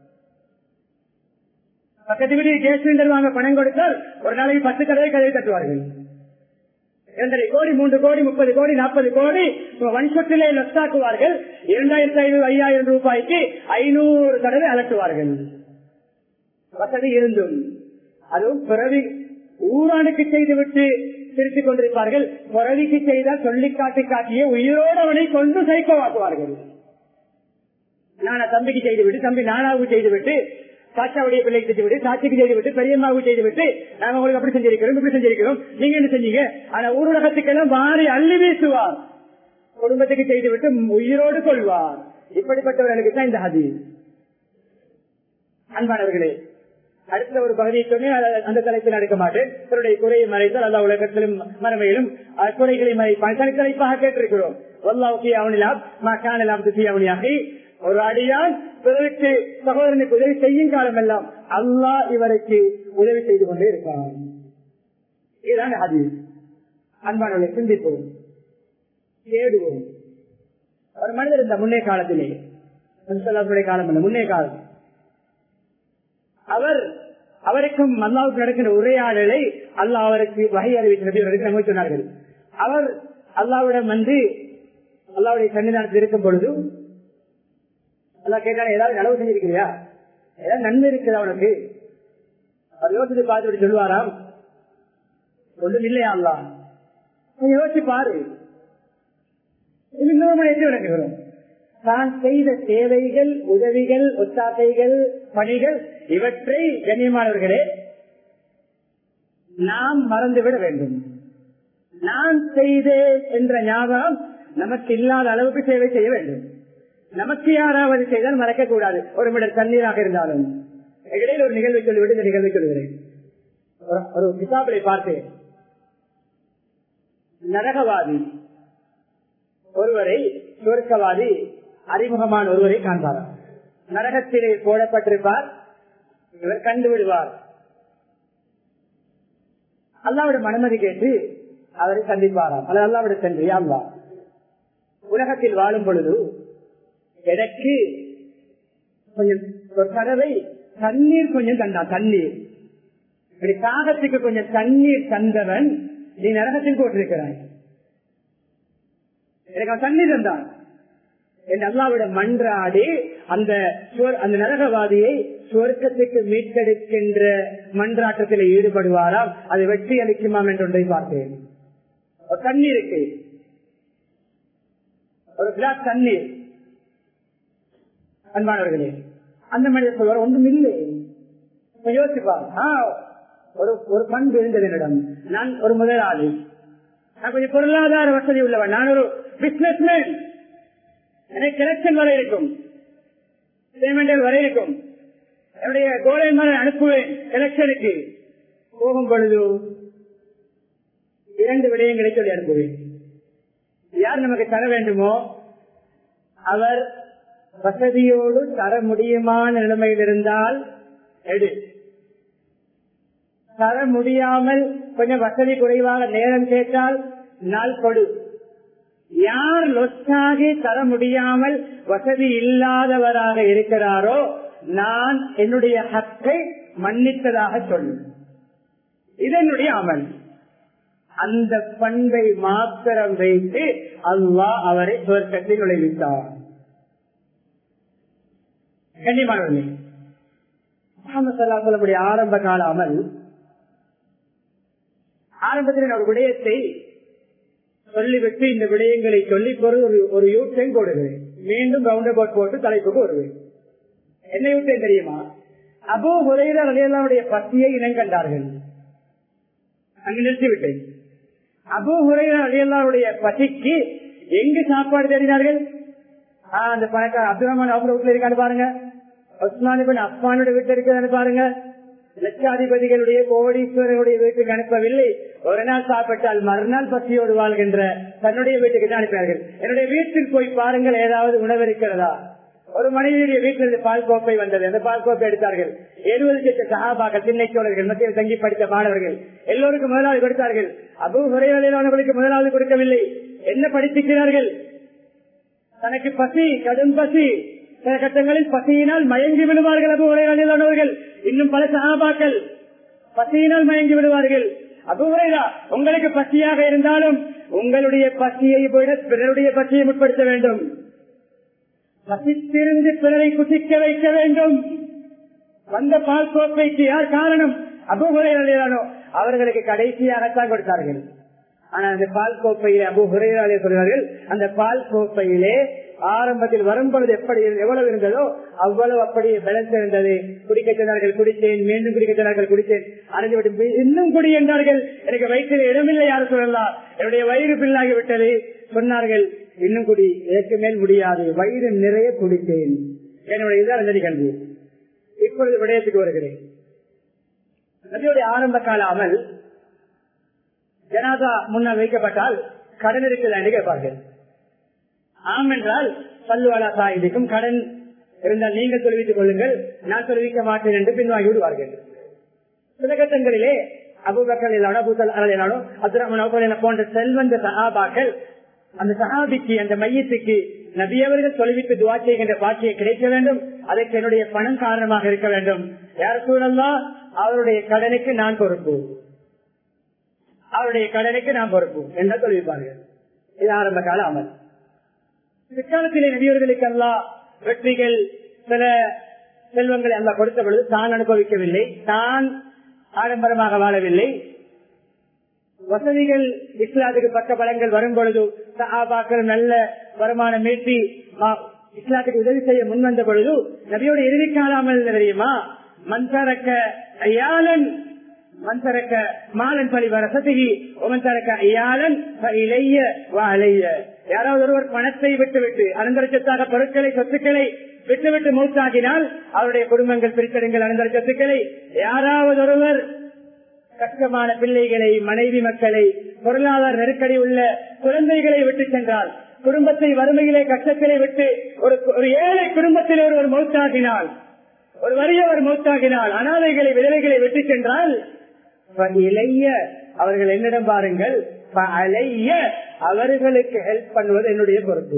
பக்கத்து வீட்டில் கேஸ் சிலிண்டர் வாங்க பணம் கொடுத்தால் ஒரு நாளைக்கு பத்து கதவை கதவை தட்டுவார்கள் இரண்டரை கோடி மூன்று கோடி முப்பது கோடி நாற்பது கோடி வன்சத்திலே லொஸ்டாக்குவார்கள் இரண்டாயிரத்தி ஐநூறு ஐயாயிரம் ரூபாய்க்கு ஐநூறு தடவை அலட்டுவார்கள் வசதி இருந்தும் அதுவும் பிறவி ஊரானுக்கு செய்துவிட்டு திருத்திக் கொண்டிருப்பார்கள் பிறவிக்கு செய்தால் சொல்லி காட்டி காட்டிய உயிரோடு அவனை கொண்டு சைக்கோவாக்குவார்கள் நானா தம்பிக்கு செய்துவிட்டு தம்பி நானாவுக்கு செய்துவிட்டு சாச்சாவுடைய பிள்ளை செய்துவிட்டு சாட்சிக்கு செய்துவிட்டு பெரியம்மாவுக்கு செய்துவிட்டு நாங்க உங்களுக்கு அப்படி செஞ்சிருக்கிறோம் இப்படி செஞ்சிருக்கிறோம் நீங்க என்ன செஞ்சீங்க ஆனா ஊரகத்துக்கெல்லாம் வாரி அள்ளி வீசுவார் குடும்பத்துக்கு செய்துவிட்டு உயிரோடு கொள்வார் இப்படிப்பட்டவர்களுக்கு தான் இந்த ஹதி அன்பானவர்களே அடுத்த ஒரு பகுதியை சொன்னே அந்த தலைப்பில் நடக்க மாட்டேன் தன்னுடைய குறையை மறைத்தால் அல்லா உலகத்திலும் மரமையிலும் குறைகளை மறைப்பான் தனித்தலைப்பாக கேட்டிருக்கிறோம் ஒல்லாவுக்கு அவனிலாம் மக்கானலாம் துசி அவனியாக ஒரு அடியான் பிறருக்கு சகோதரனுக்கு உதவி செய்யும் காலம் எல்லாம் அல்லாஹ் இவருக்கு உதவி செய்து கொண்டே இருப்பான் இதுதான் அது அன்பானவர்களை சிந்திப்போம் தேடுவோம் ஒரு மனிதர் இந்த முன்னே காலத்திலே காலம் அல்ல முன்னே காலம் அவர் அவருக்கும் அல்லாவுக்கு நடக்கிற உரையாடலை அல்லாஹ் அவருக்கு வகை அறிவிக்கிறது நம்ம சொன்னார்கள் அவர் அல்லாவிடம் வந்து அல்லாவுடைய சன்னிதானத்தில் இருக்கும் பொழுது அல்லா கேட்டாங்க ஏதாவது நலவு செஞ்சிருக்கிறியா ஏதாவது நன்மை இருக்குதா உனக்கு அவர் யோசித்து பார்த்துட்டு சொல்லுவாராம் ஒன்றும் இல்லையா அல்லா கொஞ்சம் யோசிச்சு பாரு இன்னொரு மணி எப்படி விளக்குகிறோம் தான் செய்த சேவைகள் உதவிகள் ஒத்தாசைகள் பணிகள் இவற்றை கண்ணியமானவர்களே நாம் மறந்துவிட வேண்டும் நான் செய்தேன் என்ற ஞாபகம் நமக்கு இல்லாத அளவுக்கு சேவை செய்ய வேண்டும் நமக்கு யாராவது செய்தால் மறக்க கூடாது ஒரு மிடர் தண்ணீராக இருந்தாலும் இடையில் ஒரு நிகழ்வை சொல்லிவிட்டு இந்த நிகழ்வை சொல்லுகிறேன் ஒரு- ஒரு கிதாபிலை பார்த்து நரகவாதி ஒருவரை சுவர்க்கவாதி அறிமுகமான ஒருவரை காண்பார் நரகத்திலே போடப்பட்டிருப்பார் இவர் கண்டு விடுவார் அல்லாவிடம் அனுமதி கேட்டு அவரை சந்திப்பாராம் அல்லது அல்லாவிட சென்று அல்லா உலகத்தில் வாழும் பொழுது எனக்கு கொஞ்சம் ஒரு தடவை தண்ணீர் கொஞ்சம் தந்தான் தண்ணீர் இப்படி காகத்துக்கு கொஞ்சம் தண்ணீர் தந்தவன் நீ நரகத்தில் போட்டிருக்கிறாய் எனக்கு அவன் தண்ணீர் தந்தான் என் அல்லாவிடம் மன்றாடி அந்த சுவர்- அந்த நரகவாதியை சுவர்க்கத்துக்கு மீட்டெடுக்கின்ற மன்றாட்டத்தில் ஈடுபடுவாராம் அது வெற்றி அளிக்குமாம் என்று ஒன்றை பார்த்தேன் ஒரு தண்ணீருக்கு ஒரு கிளாஸ் தண்ணீர் அன்பானவர்களே அந்த மனிதர் சொல்வார் ஒன்றும் இல்லை கொஞ்சம் யோசிப்பார் ஆ, ஒரு ஒரு பண்பு இருந்தது என்னிடம் நான் ஒரு முதலாளி நான் கொஞ்சம் பொருளாதார வசதி உள்ளவன் நான் ஒரு பிசினஸ்மேன் எனக்கு கலெக்ஷன் வர இருக்கும் பேமெண்டல் வர இருக்கும் என்னுடைய கோலை மரம் அனுப்புவேன் எலெக்ஷனுக்கு போகும் பொழுது இரண்டு விடயங்களை சொல்லி அனுப்புவேன் யார் நமக்கு தர வேண்டுமோ அவர் வசதியோடு தர முடியுமான நிலைமையில் இருந்தால் எடு தர முடியாமல் கொஞ்சம் வசதி குறைவாக நேரம் கேட்டால் நாள் கொடு யார் லொஸ்டாகி தர முடியாமல் வசதி இல்லாதவராக இருக்கிறாரோ நான் என்னுடைய ஹக்கை மன்னித்ததாக சொல்லு இது என்னுடைய அமல் அந்த பண்பை மாத்திரம் வைத்து அல்லாஹ் அவரை சுவர்க்கத்தில் நுழைவித்தார் கண்ணியமானவர்களே முகமது ஸல்லல்லாஹு அலைஹி வஸல்லம் ஆரம்ப கால அமல் ஆரம்பத்தில் நான் ஒரு விடயத்தை சொல்லிவிட்டு இந்த விடயங்களை சொல்லி பொறு ஒரு ஒரு யூட்டைன் போடுகிறேன் மீண்டும் ரவுண்ட் அபவுட் போட்டு தலைப்புக்கு வருவேன் என்ன யூட்டைன் தெரியுமா அபோ ஹுரைரா ரலியல்லாஹுடைய பசியை இனங்கண்டார்கள் அங்கு நிறுத்திவிட்டேன் அபோ ஹுரைரா ரலியல்லாஹுடைய பசிக்கு எங்கு சாப்பாடு தேடினார்கள் ஆ, அந்த பணக்கார அப்துல் ரஹ்மான் அவங்க வீட்டுல இருக்கான்னு பாருங்க உஸ்மான் பின் அப்பானுடைய வீட்டுல இருக்கிறான்னு பாருங்க லட்சாதிபதிகளுடைய கோடீஸ்வரருடைய வீட்டுக்கு அனுப்பவில்லை ஒரு நாள் சாப்பிட்டால் மறுநாள் பசியோடு வாழ்கின்ற தன்னுடைய வீட்டுக்கு தான் அனுப்பினார்கள் என்னுடைய வீட்டில் போய் பாருங்கள் ஏதாவது உணவு இருக்கிறதா ஒரு மனிதனுடைய வீட்டிலிருந்து பால் கோப்பை வந்தது அந்த பால் கோப்பை எடுத்தார்கள் எழுபது லட்சம் சகாபாக்கள் சின்ன சோழர்கள் மத்தியில் தங்கி படித்த மாணவர்கள் எல்லோருக்கும் முதலாவது கொடுத்தார்கள் அபு குறைவர்களுக்கு முதலாவது கொடுக்கவில்லை என்ன படித்திருக்கிறார்கள் தனக்கு பசி கடும் பசி சில கட்டங்களில் பசியினால் மயங்கி விடுவார்கள் அபு உரையாளர்கள் இன்னும் பல சகாபாக்கள் பசியினால் மயங்கி விடுவார்கள் அபு உரையா உங்களுக்கு பசியாக இருந்தாலும் உங்களுடைய பசியை விட பிறருடைய பசியை முற்படுத்த வேண்டும் பசித்திருந்து பிறரை குசிக்க வைக்க வேண்டும் வந்த பால் கோப்பைக்கு யார் காரணம் அபு உரையாளோ அவர்களுக்கு கடைசியாகத்தான் கொடுத்தார்கள் ஆனா அந்த பால் கோப்பையிலே அபு ஹுரையாலே சொல்கிறார்கள் அந்த பால் கோப்பையிலே ஆரம்பத்தில் வரும்பொழுது எப்படி எவ்வளவு இருந்ததோ அவ்வளவு அப்படியே பேலன்ஸ் இருந்தது குடிக்க சொன்னார்கள் குடித்தேன் மீண்டும் குடிக்க சொன்னார்கள் குடித்தேன் அறிந்து விட்டு இன்னும் குடி என்றார்கள் எனக்கு வயிற்றில் இடமில்லை யாரும் சொல்லலாம் என்னுடைய வயிறு பில்லாகி விட்டது சொன்னார்கள் இன்னும் குடி இதற்கு மேல் முடியாது வயிறு நிறைய குடித்தேன் என்னுடைய இதான் அந்த நிகழ்வு இப்பொழுது விடயத்துக்கு வருகிறேன் நபியுடைய ஆரம்ப கால அமல் ஜனாதா முன்னால் வைக்கப்பட்டால் கடன் இருக்குதா என்று கேட்பார்கள் ஆம் என்றால் பல்லுவாலா சாயிதிக்கும் கடன் இருந்தால் நீங்கள் தெரிவித்துக் கொள்ளுங்கள் நான் தெரிவிக்க மாட்டேன் என்று பின்வாங்கி விடுவார்கள் சில கட்டங்களிலே அபுபக்கர் இல்லானோ அபுசல் அல்லானோ அப்துரமன் போன்ற செல்வந்த சகாபாக்கள் அந்த சகாபிக்கு அந்த மையத்துக்கு நபியவர்கள் தொலைவித்து துவா செய்கின்ற பாக்கியை கிடைக்க வேண்டும் அதற்கு என்னுடைய பணம் காரணமாக இருக்க வேண்டும் யார் சூழல்லாம் அவருடைய கடனுக்கு நான் பொறுப்பு அவருடைய கடனுக்கு நான் பொறுப்பு என்று சொல்லியிருப்பார்கள் இது ஆரம்ப கால அமல் பிற்காலத்திலே நபியவர்களுக்கு எல்லாம் வெற்றிகள் சில செல்வங்களை அல்ல கொடுத்த பொழுது தான் அனுபவிக்கவில்லை தான் ஆடம்பரமாக வாழவில்லை வசதிகள் இஸ்லாத்துக்கு பக்க பலங்கள் வரும் பொழுது சஹாபாக்கள் நல்ல வருமானம் மீட்டி மா- இஸ்லாத்துக்கு உதவி செய்ய முன் வந்த பொழுது நபியோட இறுதி காலாமல் தெரியுமா மன்சரக்க ஐயாளன் மன்சரக்க மாலன் பலி வரசதிகி ஒமன்சரக்க ஐயாளன் இளைய வாழைய யாராவது ஒருவர் பணத்தை விட்டுவிட்டு அனந்தரச்சத்தாக பொருட்களை சொத்துக்களை விட்டுவிட்டு மூத்தாகினால் அவருடைய குடும்பங்கள் பிரித்தெடுங்கள் அனந்தர சொத்துக்களை யாராவது ஒருவர் கஷ்டமான பிள்ளைகளை மனைவி மக்களை பொருளாதார நெருக்கடி உள்ள குழந்தைகளை விட்டு சென்றால் குடும்பத்தை வறுமையிலே கஷ்டத்திலே விட்டு ஒரு ஒரு ஏழை குடும்பத்தில் ஒருவர் மௌத்தாகினால் ஒரு வறியவர் மௌத்தாகினால் அனாதைகளை விதவைகளை விட்டு சென்றால் இளைய அவர்கள் என்னிடம் பாருங்கள் அலைய அவர்களுக்கு ஹெல்ப் பண்ணுவது என்னுடைய பொறுப்பு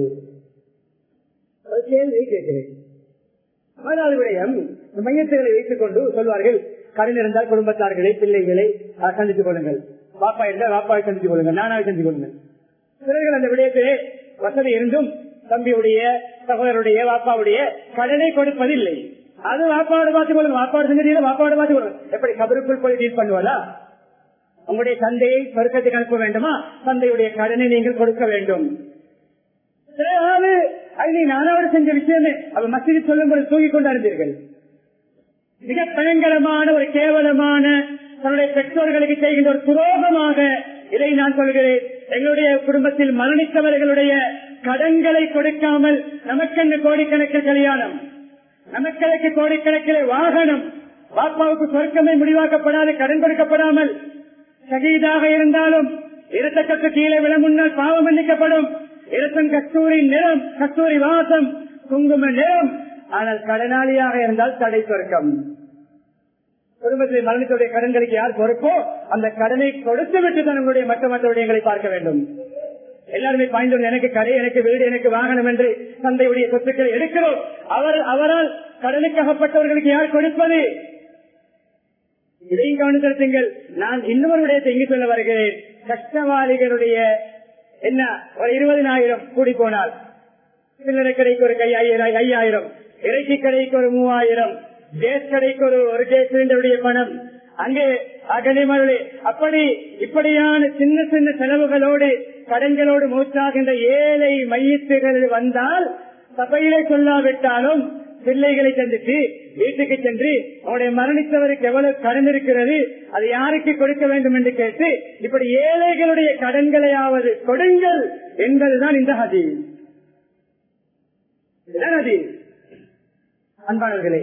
ஒரு கேள்வி கேட்கிறேன் முதலாவது விடயம் இந்த மையத்துகளை வைத்துக் கொண்டு சொல்வார்கள் கடன் இருந்தால் குடும்பத்தார்களை பிள்ளைகளை அஹ், சந்தித்துக் கொள்ளுங்கள் வாப்பா இருந்தால் வாப்பாவை சந்தித்துக் கொள்ளுங்கள் நானாவை சந்தித்துக் கொள்ளுங்கள் சிலர்கள் அந்த விடயத்திலே வசதி இருந்தும் தம்பியுடைய சகோதரருடைய வாப்பாவுடைய கடனை கொடுப்பதில்லை அது வாப்பாவோட பார்த்துக் கொள்ளுங்க வாப்பாவோட சங்கதியில வாப்பாவோட பார்த்துக் கொள்ளுங்க எப்படி கபருக்குள் போய் டீல் பண்ணுவாளா உங்களுடைய தந்தையை சொர்க்கத்துக்கு அனுப்ப வேண்டுமா தந்தையுடைய கடனை நீங்கள் கொடுக்க வேண்டும் சிலராவது, அது நீ நானாவது செஞ்ச விஷயமே அவ மசிதி சொல்லும் போது தூங்கிக் கொண்டாருந்தீர்கள் மிக பயங்கரமான ஒரு கேவலமான தன்னுடைய பெற்றோர்களுக்கு செய்கின்ற ஒரு துரோகமாக இதை நான் சொல்கிறேன் எங்களுடைய குடும்பத்தில் மரணித்தவர்களுடைய கடன்களை கொடுக்காமல் நமக்கென்று கோடிக்கணக்கில் கல்யாணம் நமக்களுக்கு கோடிக்கணக்கில் வாகனம் பாப்பாவுக்கு சொர்க்கமே முடிவாக்கப்படாது கடன் கொடுக்கப்படாமல் சகீதாக இருந்தாலும் இரத்தக்கத்து கீழே விழ முன்னால் பாவம் மன்னிக்கப்படும் இரத்தம் கஸ்தூரி நிறம் கஸ்தூரி வாசம் குங்கும நிறம் ஆனால் கடனாளியாக இருந்தால் தடை சொர்க்கம் குடும்பத்தில் மரணத்துடைய கடன்களுக்கு யார் பொறுப்போ அந்த கடனை கொடுத்து விட்டு தான் உங்களுடைய மற்ற மற்ற விடயங்களை பார்க்க வேண்டும் எல்லாருமே பாய்ந்து எனக்கு கடை எனக்கு வீடு எனக்கு வாகனம் என்று தந்தையுடைய சொத்துக்களை எடுக்கிறோம் அவர் அவரால் கடனுக்கு அகப்பட்டவர்களுக்கு யார் கொடுப்பது இதையும் கவனித்திருத்தீங்கள் நான் இன்னொரு விடயத்தை இங்கு சொல்ல வருகிறேன் கஷ்டவாளிகளுடைய என்ன ஒரு இருபதினாயிரம் கூடி போனால் சில்லறை கடைக்கு ஒரு கை ஐயாயிரம் ஐயாயிரம் இறைச்சி கடைக்கு ஒரு மூவாயிரம் கேஸ் கடைக்கு ஒரு ஒரு கேஸ் சிலிண்டருடைய பணம் அங்கே அகனிமருளே அப்படி இப்படியான சின்ன சின்ன செலவுகளோடு கடன்களோடு மூச்சாகின்ற ஏழை மையத்துகள் வந்தால் சபையிலே சொல்லாவிட்டாலும் பிள்ளைகளை சந்தித்து வீட்டுக்கு சென்று அவருடைய மரணித்தவருக்கு எவ்வளவு கடன் இருக்கிறது அது யாருக்கு கொடுக்க வேண்டும் என்று கேட்டு இப்படி ஏழைகளுடைய கடன்களையாவது கொடுங்கள் என்பதுதான் இந்த ஹதி இதுதான் ஹதீஸ். அன்பானவர்களே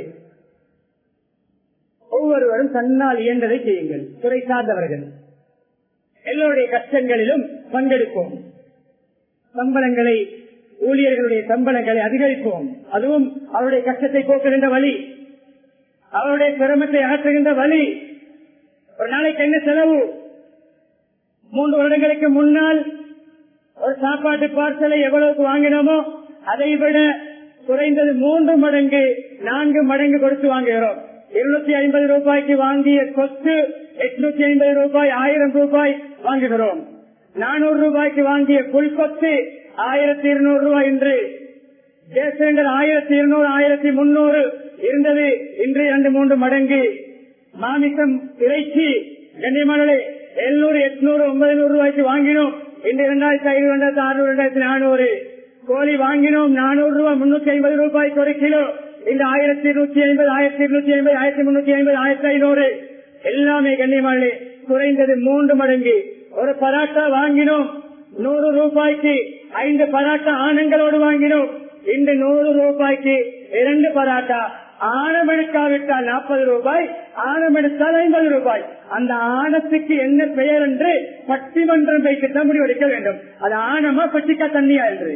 ஒவ்வொருவரும் தன்னால் இயன்றதை செய்யுங்கள் துறை சார்ந்தவர்கள் எல்லோருடைய கஷ்டங்களிலும் பங்கெடுப்போம் சம்பளங்களை ஊழியர்களுடைய சம்பளங்களை அதிகரிப்போம் அதுவும் அவருடைய கஷ்டத்தை போக்குகின்ற வழி அவருடைய சிரமத்தை அகற்றுகின்ற வழி ஒரு நாளைக்கு என்ன செலவு மூன்று வருடங்களுக்கு முன்னால் ஒரு சாப்பாட்டு பார்சலை எவ்வளவுக்கு வாங்கினோமோ அதை விட குறைந்தது மூன்று மடங்கு நான்கு மடங்கு கொடுத்து வாங்குகிறோம் இருநூத்தி ஐம்பது ரூபாய்க்கு வாங்கிய சொத்து எட்நூத்தி ஐம்பது ரூபாய் ஆயிரம் ரூபாய் வாங்குகிறோம் நானூறு ரூபாய்க்கு வாங்கிய புல் கொத்து ஆயிரத்தி இருநூறு ரூபாய் என்று கேஸ் சிலிண்டர் ஆயிரத்தி இருநூறு ஆயிரத்தி முன்னூறு இருந்தது இன்று இரண்டு மூன்று மடங்கு மாமிசம் இறைச்சி கண்ணியமானே எழுநூறு எட்நூறு ஒன்பது ரூபாய்க்கு வாங்கினோம் இன்று இரண்டாயிரத்தி ஐநூறு இரண்டாயிரத்தி அறுநூறு இரண்டாயிரத்தி நானூறு கோழி வாங்கினோம் நானூறு ரூபாய் முன்னூத்தி ஐம்பது ரூபாய்க்கு ஒரு கிலோ இந்த ஆயிரத்தி இருநூத்தி ஐம்பது ஆயிரத்தி இருநூத்தி ஐம்பது ஆயிரத்தி முன்னூத்தி ஐம்பது ஆயிரத்தி ஐநூறு எல்லாமே கண்ணியமானே குறைந்தது மூன்று மடங்கு ஒரு பராட்டா வாங்கினோம் நூறு ரூபாய்க்கு ஐந்து பராட்டா ஆனங்களோடு வாங்கினோம் இந்த நூறு ரூபாய்க்கு இரண்டு பராட்டா ஆணம் எடுக்காவிட்டால் நாற்பது ரூபாய் ஆணம் எடுத்தால் ஐம்பது ரூபாய் அந்த ஆணத்துக்கு என்ன பெயர் என்று பட்டிமன்றம் வைத்துத்தான் முடிவெடுக்க வேண்டும் அது ஆணமா பட்டிக்கா தண்ணியா என்று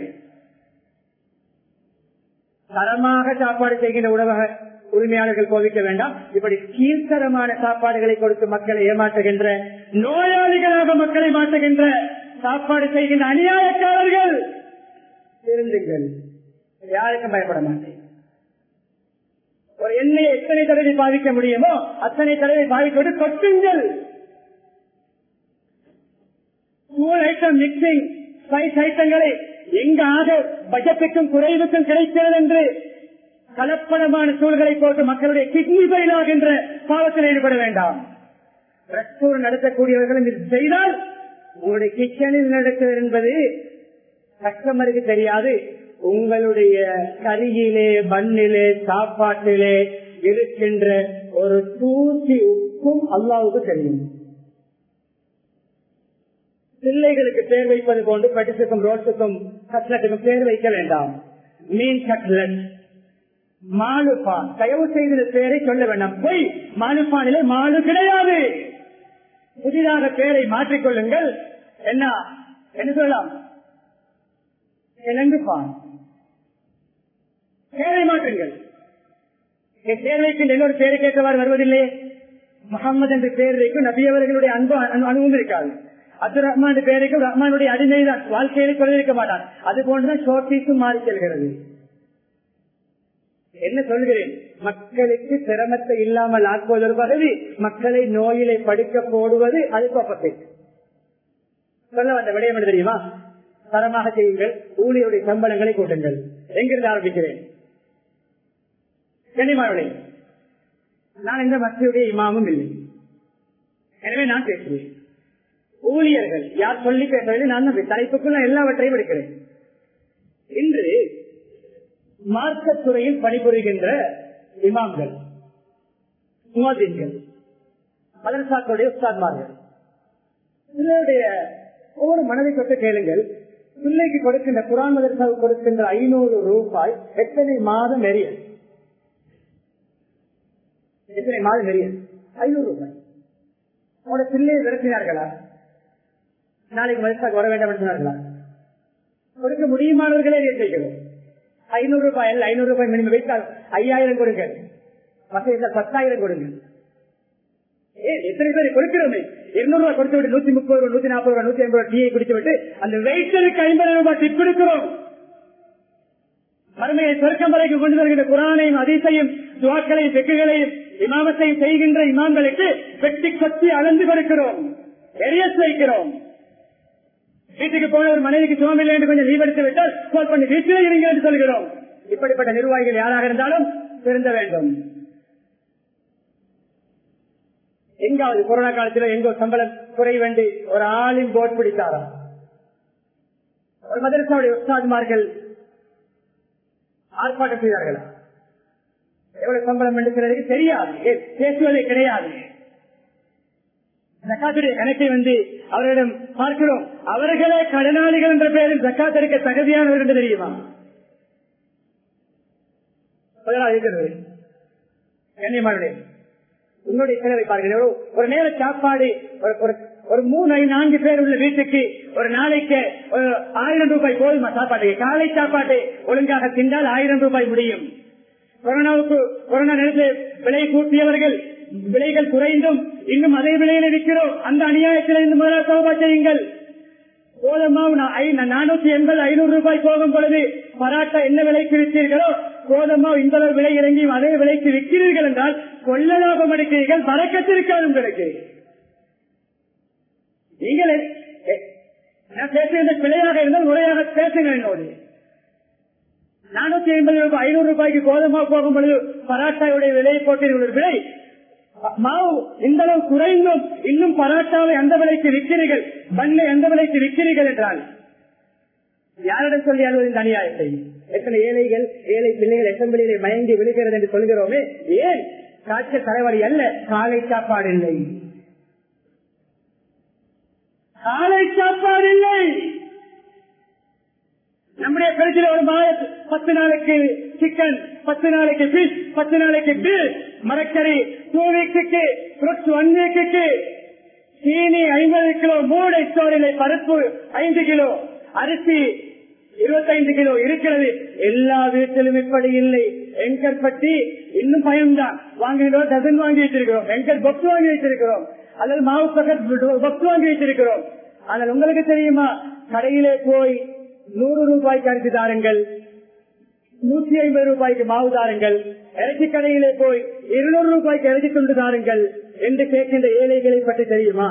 தரமாக சாப்பாடு செய்கின்ற உணவக உரிமையாளர்கள் கோவிக்க வேண்டாம் இப்படி கீழ்த்தரமான சாப்பாடுகளை கொடுத்து மக்களை ஏமாற்றுகின்ற நோயாளிகளாக மக்களை மாற்றுகின்ற சாப்பாடு செய்கின்ற அநியாயக்காரர்கள் திருந்துங்கள் யாருக்கும் பயப்பட மாட்டேன் ஒரு எண்ணெயை எத்தனை தடவை பாதிக்க முடியுமோ அத்தனை தடவை பாதிக்கொண்டு கொட்டுங்கள் ஸ்கூல் ஐட்டம் மிக்சிங் ஸ்பைஸ் ஐட்டங்களை எங்காக பட்ஜெட்டுக்கும் குறைவுக்கும் கிடைக்கிறது என்று கலப்படமான சூழ்களை போட்டு மக்களுடைய கிட்னி பயிலாகின்ற பாவத்தில் ஈடுபட வேண்டாம் ரெஸ்டோரண்ட் நடத்தக்கூடியவர்களும் இது செய்தால் உங்களுடைய கிச்சனில் நடக்கிறது என்பது கஸ்டமருக்கு தெரியாது உங்களுடைய கரியிலே மண்ணிலே சாப்பாட்டிலே இருக்கின்ற ஒரு தூசி உப்பும் அல்லாவுக்கு தெரியும் பிள்ளைகளுக்கு பேர் வைப்பது போன்று பட்டிசுக்கும் ரோட்டுக்கும் கட்லட்டுக்கும் பேர் வைக்க வேண்டாம் மீன் கட்லட் மாலுபான் தயவு செய்த பேரை சொல்ல வேண்டாம் போய் மாலுபானிலே மாலு கிடையாது புதிதாக பேரை மாற்றிக்கொள்ளுங்கள் என்ன என்ன சொல்லலாம் இலங்குபான் பேரை மாற்றுங்கள் என் பேர் வைக்கின்ற இன்னொரு பேரை கேட்டவாறு வருவதில்லை முகமது என்று பேர் வைக்கும் நபி அவர்களுடைய அன்பு அனு- அனுபவம் இருக்காது அப்துல் ரஹ்மான் என்று பேருக்கும் ரஹ்மானுடைய அடிமைதான் வாழ்க்கையில கொண்டிருக்க மாட்டான் அது போன்றுதான் ஷோர்டீஸும் மாறி செல்கிறது என்ன சொல்கிறேன் மக்களுக்கு சிரமத்தை இல்லாமல் ஆக்குவதற்கு பகுதி மக்களை நோயிலை படுக்க போடுவது அது ஆப்போசிட் சொல்ல வந்த விடயம் என்ன தெரியுமா தரமாக செய்யுங்கள் ஊழியருடைய சம்பளங்களை கூட்டுங்கள் எங்கிருந்து ஆரம்பிக்கிறேன் கனிமாவுடைய நான் இந்த மக்களுடைய இமாமும் இல்லை எனவே நான் பேசுகிறேன் ஊழியர்கள் யார் சொல்லி பேசவில்லை நான் தான் தலைப்புக்குள்ள எல்லாவற்றையும் எடுக்கிறேன் இன்று மார்க்கத்துறையில் பணிபுரிகின்ற இமாம்கள் முவாதின்கள் மதரசாக்களுடைய உஸ்தாத்மார்கள் பிள்ளையுடைய ஒவ்வொரு மனதை தொட்டு கேளுங்கள் பிள்ளைக்கு கொடுக்கின்ற குரான் மதரசாவுக்கு கொடுக்கின்ற ஐநூறு ரூபாய் எத்தனை மாதம் நெறிய எத்தனை மாதம் நெறிய ஐநூறு ரூபாய் அவனோட பிள்ளையை விரட்டினார்களா நாளைக்கு மதரசாக்கு வர வேண்டாம் என்று சொன்னார்களா கொடுக்க முடியுமானவர்களே நிர்ணயிக்கிறோம் ஐநூறு ரூபாய் அல்ல ஐநூறு ரூபாய் மினிமம் வைத்தால் ஐயாயிரம் கொடுங்க மற்ற பத்தாயிரம் கொடுங்க ஏன் எத்தனை பேர் கொடுக்கிறோமே இருநூறு ரூபாய் கொடுத்து விட்டு நூத்தி முப்பது ரூபாய் நூத்தி நாற்பது ரூபாய் நூத்தி ஐம்பது ரூபாய் டீயை குடித்து விட்டு அந்த வெயிட்டருக்கு ஐம்பது ரூபாய் டிப் கொடுக்கிறோம் மறுமையை சொர்க்கம் வரைக்கும் கொண்டு வருகின்ற குரானையும் அதிசையும் துவாக்களையும் செக்குகளையும் இமாமத்தையும் செய்கின்ற இமாம்களுக்கு வெட்டி கொத்தி அளந்து கொடுக்கிறோம் எரியஸ் வைக்கிறோம் வீட்டுக்கு போன ஒரு மனைவிக்கு சுகம் இல்லை என்று கொஞ்சம் லீவ் எடுத்து விட்டால் கால் பண்ணி வீட்டிலே இருங்க என்று சொல்கிறோம் இப்படிப்பட்ட நிர்வாகிகள் யாராக இருந்தாலும் திருந்த வேண்டும் எங்காவது கொரோனா காலத்தில் எங்கோ சம்பளம் குறைய வேண்டி ஒரு ஆளின் போட் பிடித்தாரா ஒரு மதரசாவுடைய உஸ்தாதுமார்கள் ஆர்ப்பாட்டம் செய்தார்களா எவ்வளவு சம்பளம் எடுக்கிறது தெரியாது ஏ- பேசுவதே கிடையாது ஜக்காத்துடைய கணக்கை வந்து அவரிடம் பார்க்கிறோம் அவர்களே கடனாளிகள் என்ற பெயரில் ஜக்காத் எடுக்க தகுதியானவர் என்று தெரியுமா முதலாவது இருக்கிறது. கண்ணியமானவர்களே, உங்களுடைய செலவை பாருங்கள் எவ்வளவு ஒரு நேர சாப்பாடு ஒரு- ஒரு- ஒரு மூணு ஐந்து, நான்கு பேர் உள்ள வீட்டுக்கு ஒரு நாளைக்கு ஒரு ஆயிரம் ரூபாய் போதுமா சாப்பாட்டுக்கு காலை சாப்பாட்டை ஒழுங்காக தின்றால் ஆயிரம் ரூபாய் முடியும் கொரோனாவுக்கு கொரோனா நேரத்தில் விலை கூட்டியவர்கள் விலைகள் குறைந்தும் இன்னும் அதே விலையில் இருக்கிறோம் அந்த அநியாயத்திலிருந்து முதலாக சோபா செய்யுங்கள் கோதமாவு நானூத்தி எண்பது ஐநூறு ரூபாய் போகும் பொழுது பராட்டா என்ன விலைக்கு விற்றீர்களோ கோதமாவு இந்த அளவு விலை இறங்கியும் அதே விலைக்கு விற்கிறீர்கள் என்றால் கொள்ள லாபம் எடுக்கிறீர்கள் பறக்கத்திருக்காது உங்களுக்கு நீங்கள் எ- எ- நான் பேசுகின்ற பிழையாக இருந்தால் முறையாக பேசுங்கள் என்னோடு நானூத்தி ஐம்பது ரூபாய் ஐநூறு ரூபாய்க்கு கோதமா போகும் பொழுது பராட்டாவுடைய விலையை போட்டிருக்கிற விலை மாவு இந்த அளவு குறைந்தும் இன்னும் பராட்டாவை அந்த விலைக்கு விற்கிறீர்கள் பண்ணை அந்த விலைக்கு விற்கிறீர்கள் என்றால் யாரிடம் சொல்லி அழுவது இந்த அநியாயத்தை எத்தனை ஏழைகள் ஏழை பிள்ளைகள் எசம்பிளியிலே மயங்கி விழுகிறது என்று சொல்கிறோமே ஏன் காய்ச்சல் தலைவலி அல்ல காலை சாப்பாடு இல்லை காலை சாப்பாடு இல்லை நம்முடைய பிறத்தில் ஒரு மாத பத்து நாளைக்கு சிக்கன் பத்து நாளைக்கு பிஷ் பத்து நாளைக்கு பீஃப் மரக்கறி டூ வீக்குக்கு ஃப்ரூட்ஸ் ஒன் வீக்குக்கு சீனி ஐம்பது கிலோ மூடை ஸ்டோரிலே பருப்பு ஐந்து கிலோ அரிசி இருபத்தைந்து கிலோ இருக்கிறது எல்லா வீட்டிலும் இப்படி இல்லை எங்கர் பட்டி இன்னும் பயம்தான் வாங்குகிறோம் டசன் வாங்கி வச்சிருக்கிறோம் எங்கர் பொக்ஸ் வாங்கி வச்சிருக்கிறோம் அல்லது மாவு பக்கெட் பொக்ஸ் வாங்கி வச்சிருக்கிறோம் ஆனால் உங்களுக்கு தெரியுமா கடையிலே போய் நூறு ரூபாய்க்கு அரிசி தாருங்கள் நூற்றி ஐம்பது ரூபாய்க்கு மாவு தாருங்கள் இறைச்சி கடையிலே போய் இருநூறு ரூபாய்க்கு இறைச்சி கொண்டு தாருங்கள் என்று கேட்கின்ற ஏழைகளை பற்றி தெரியுமா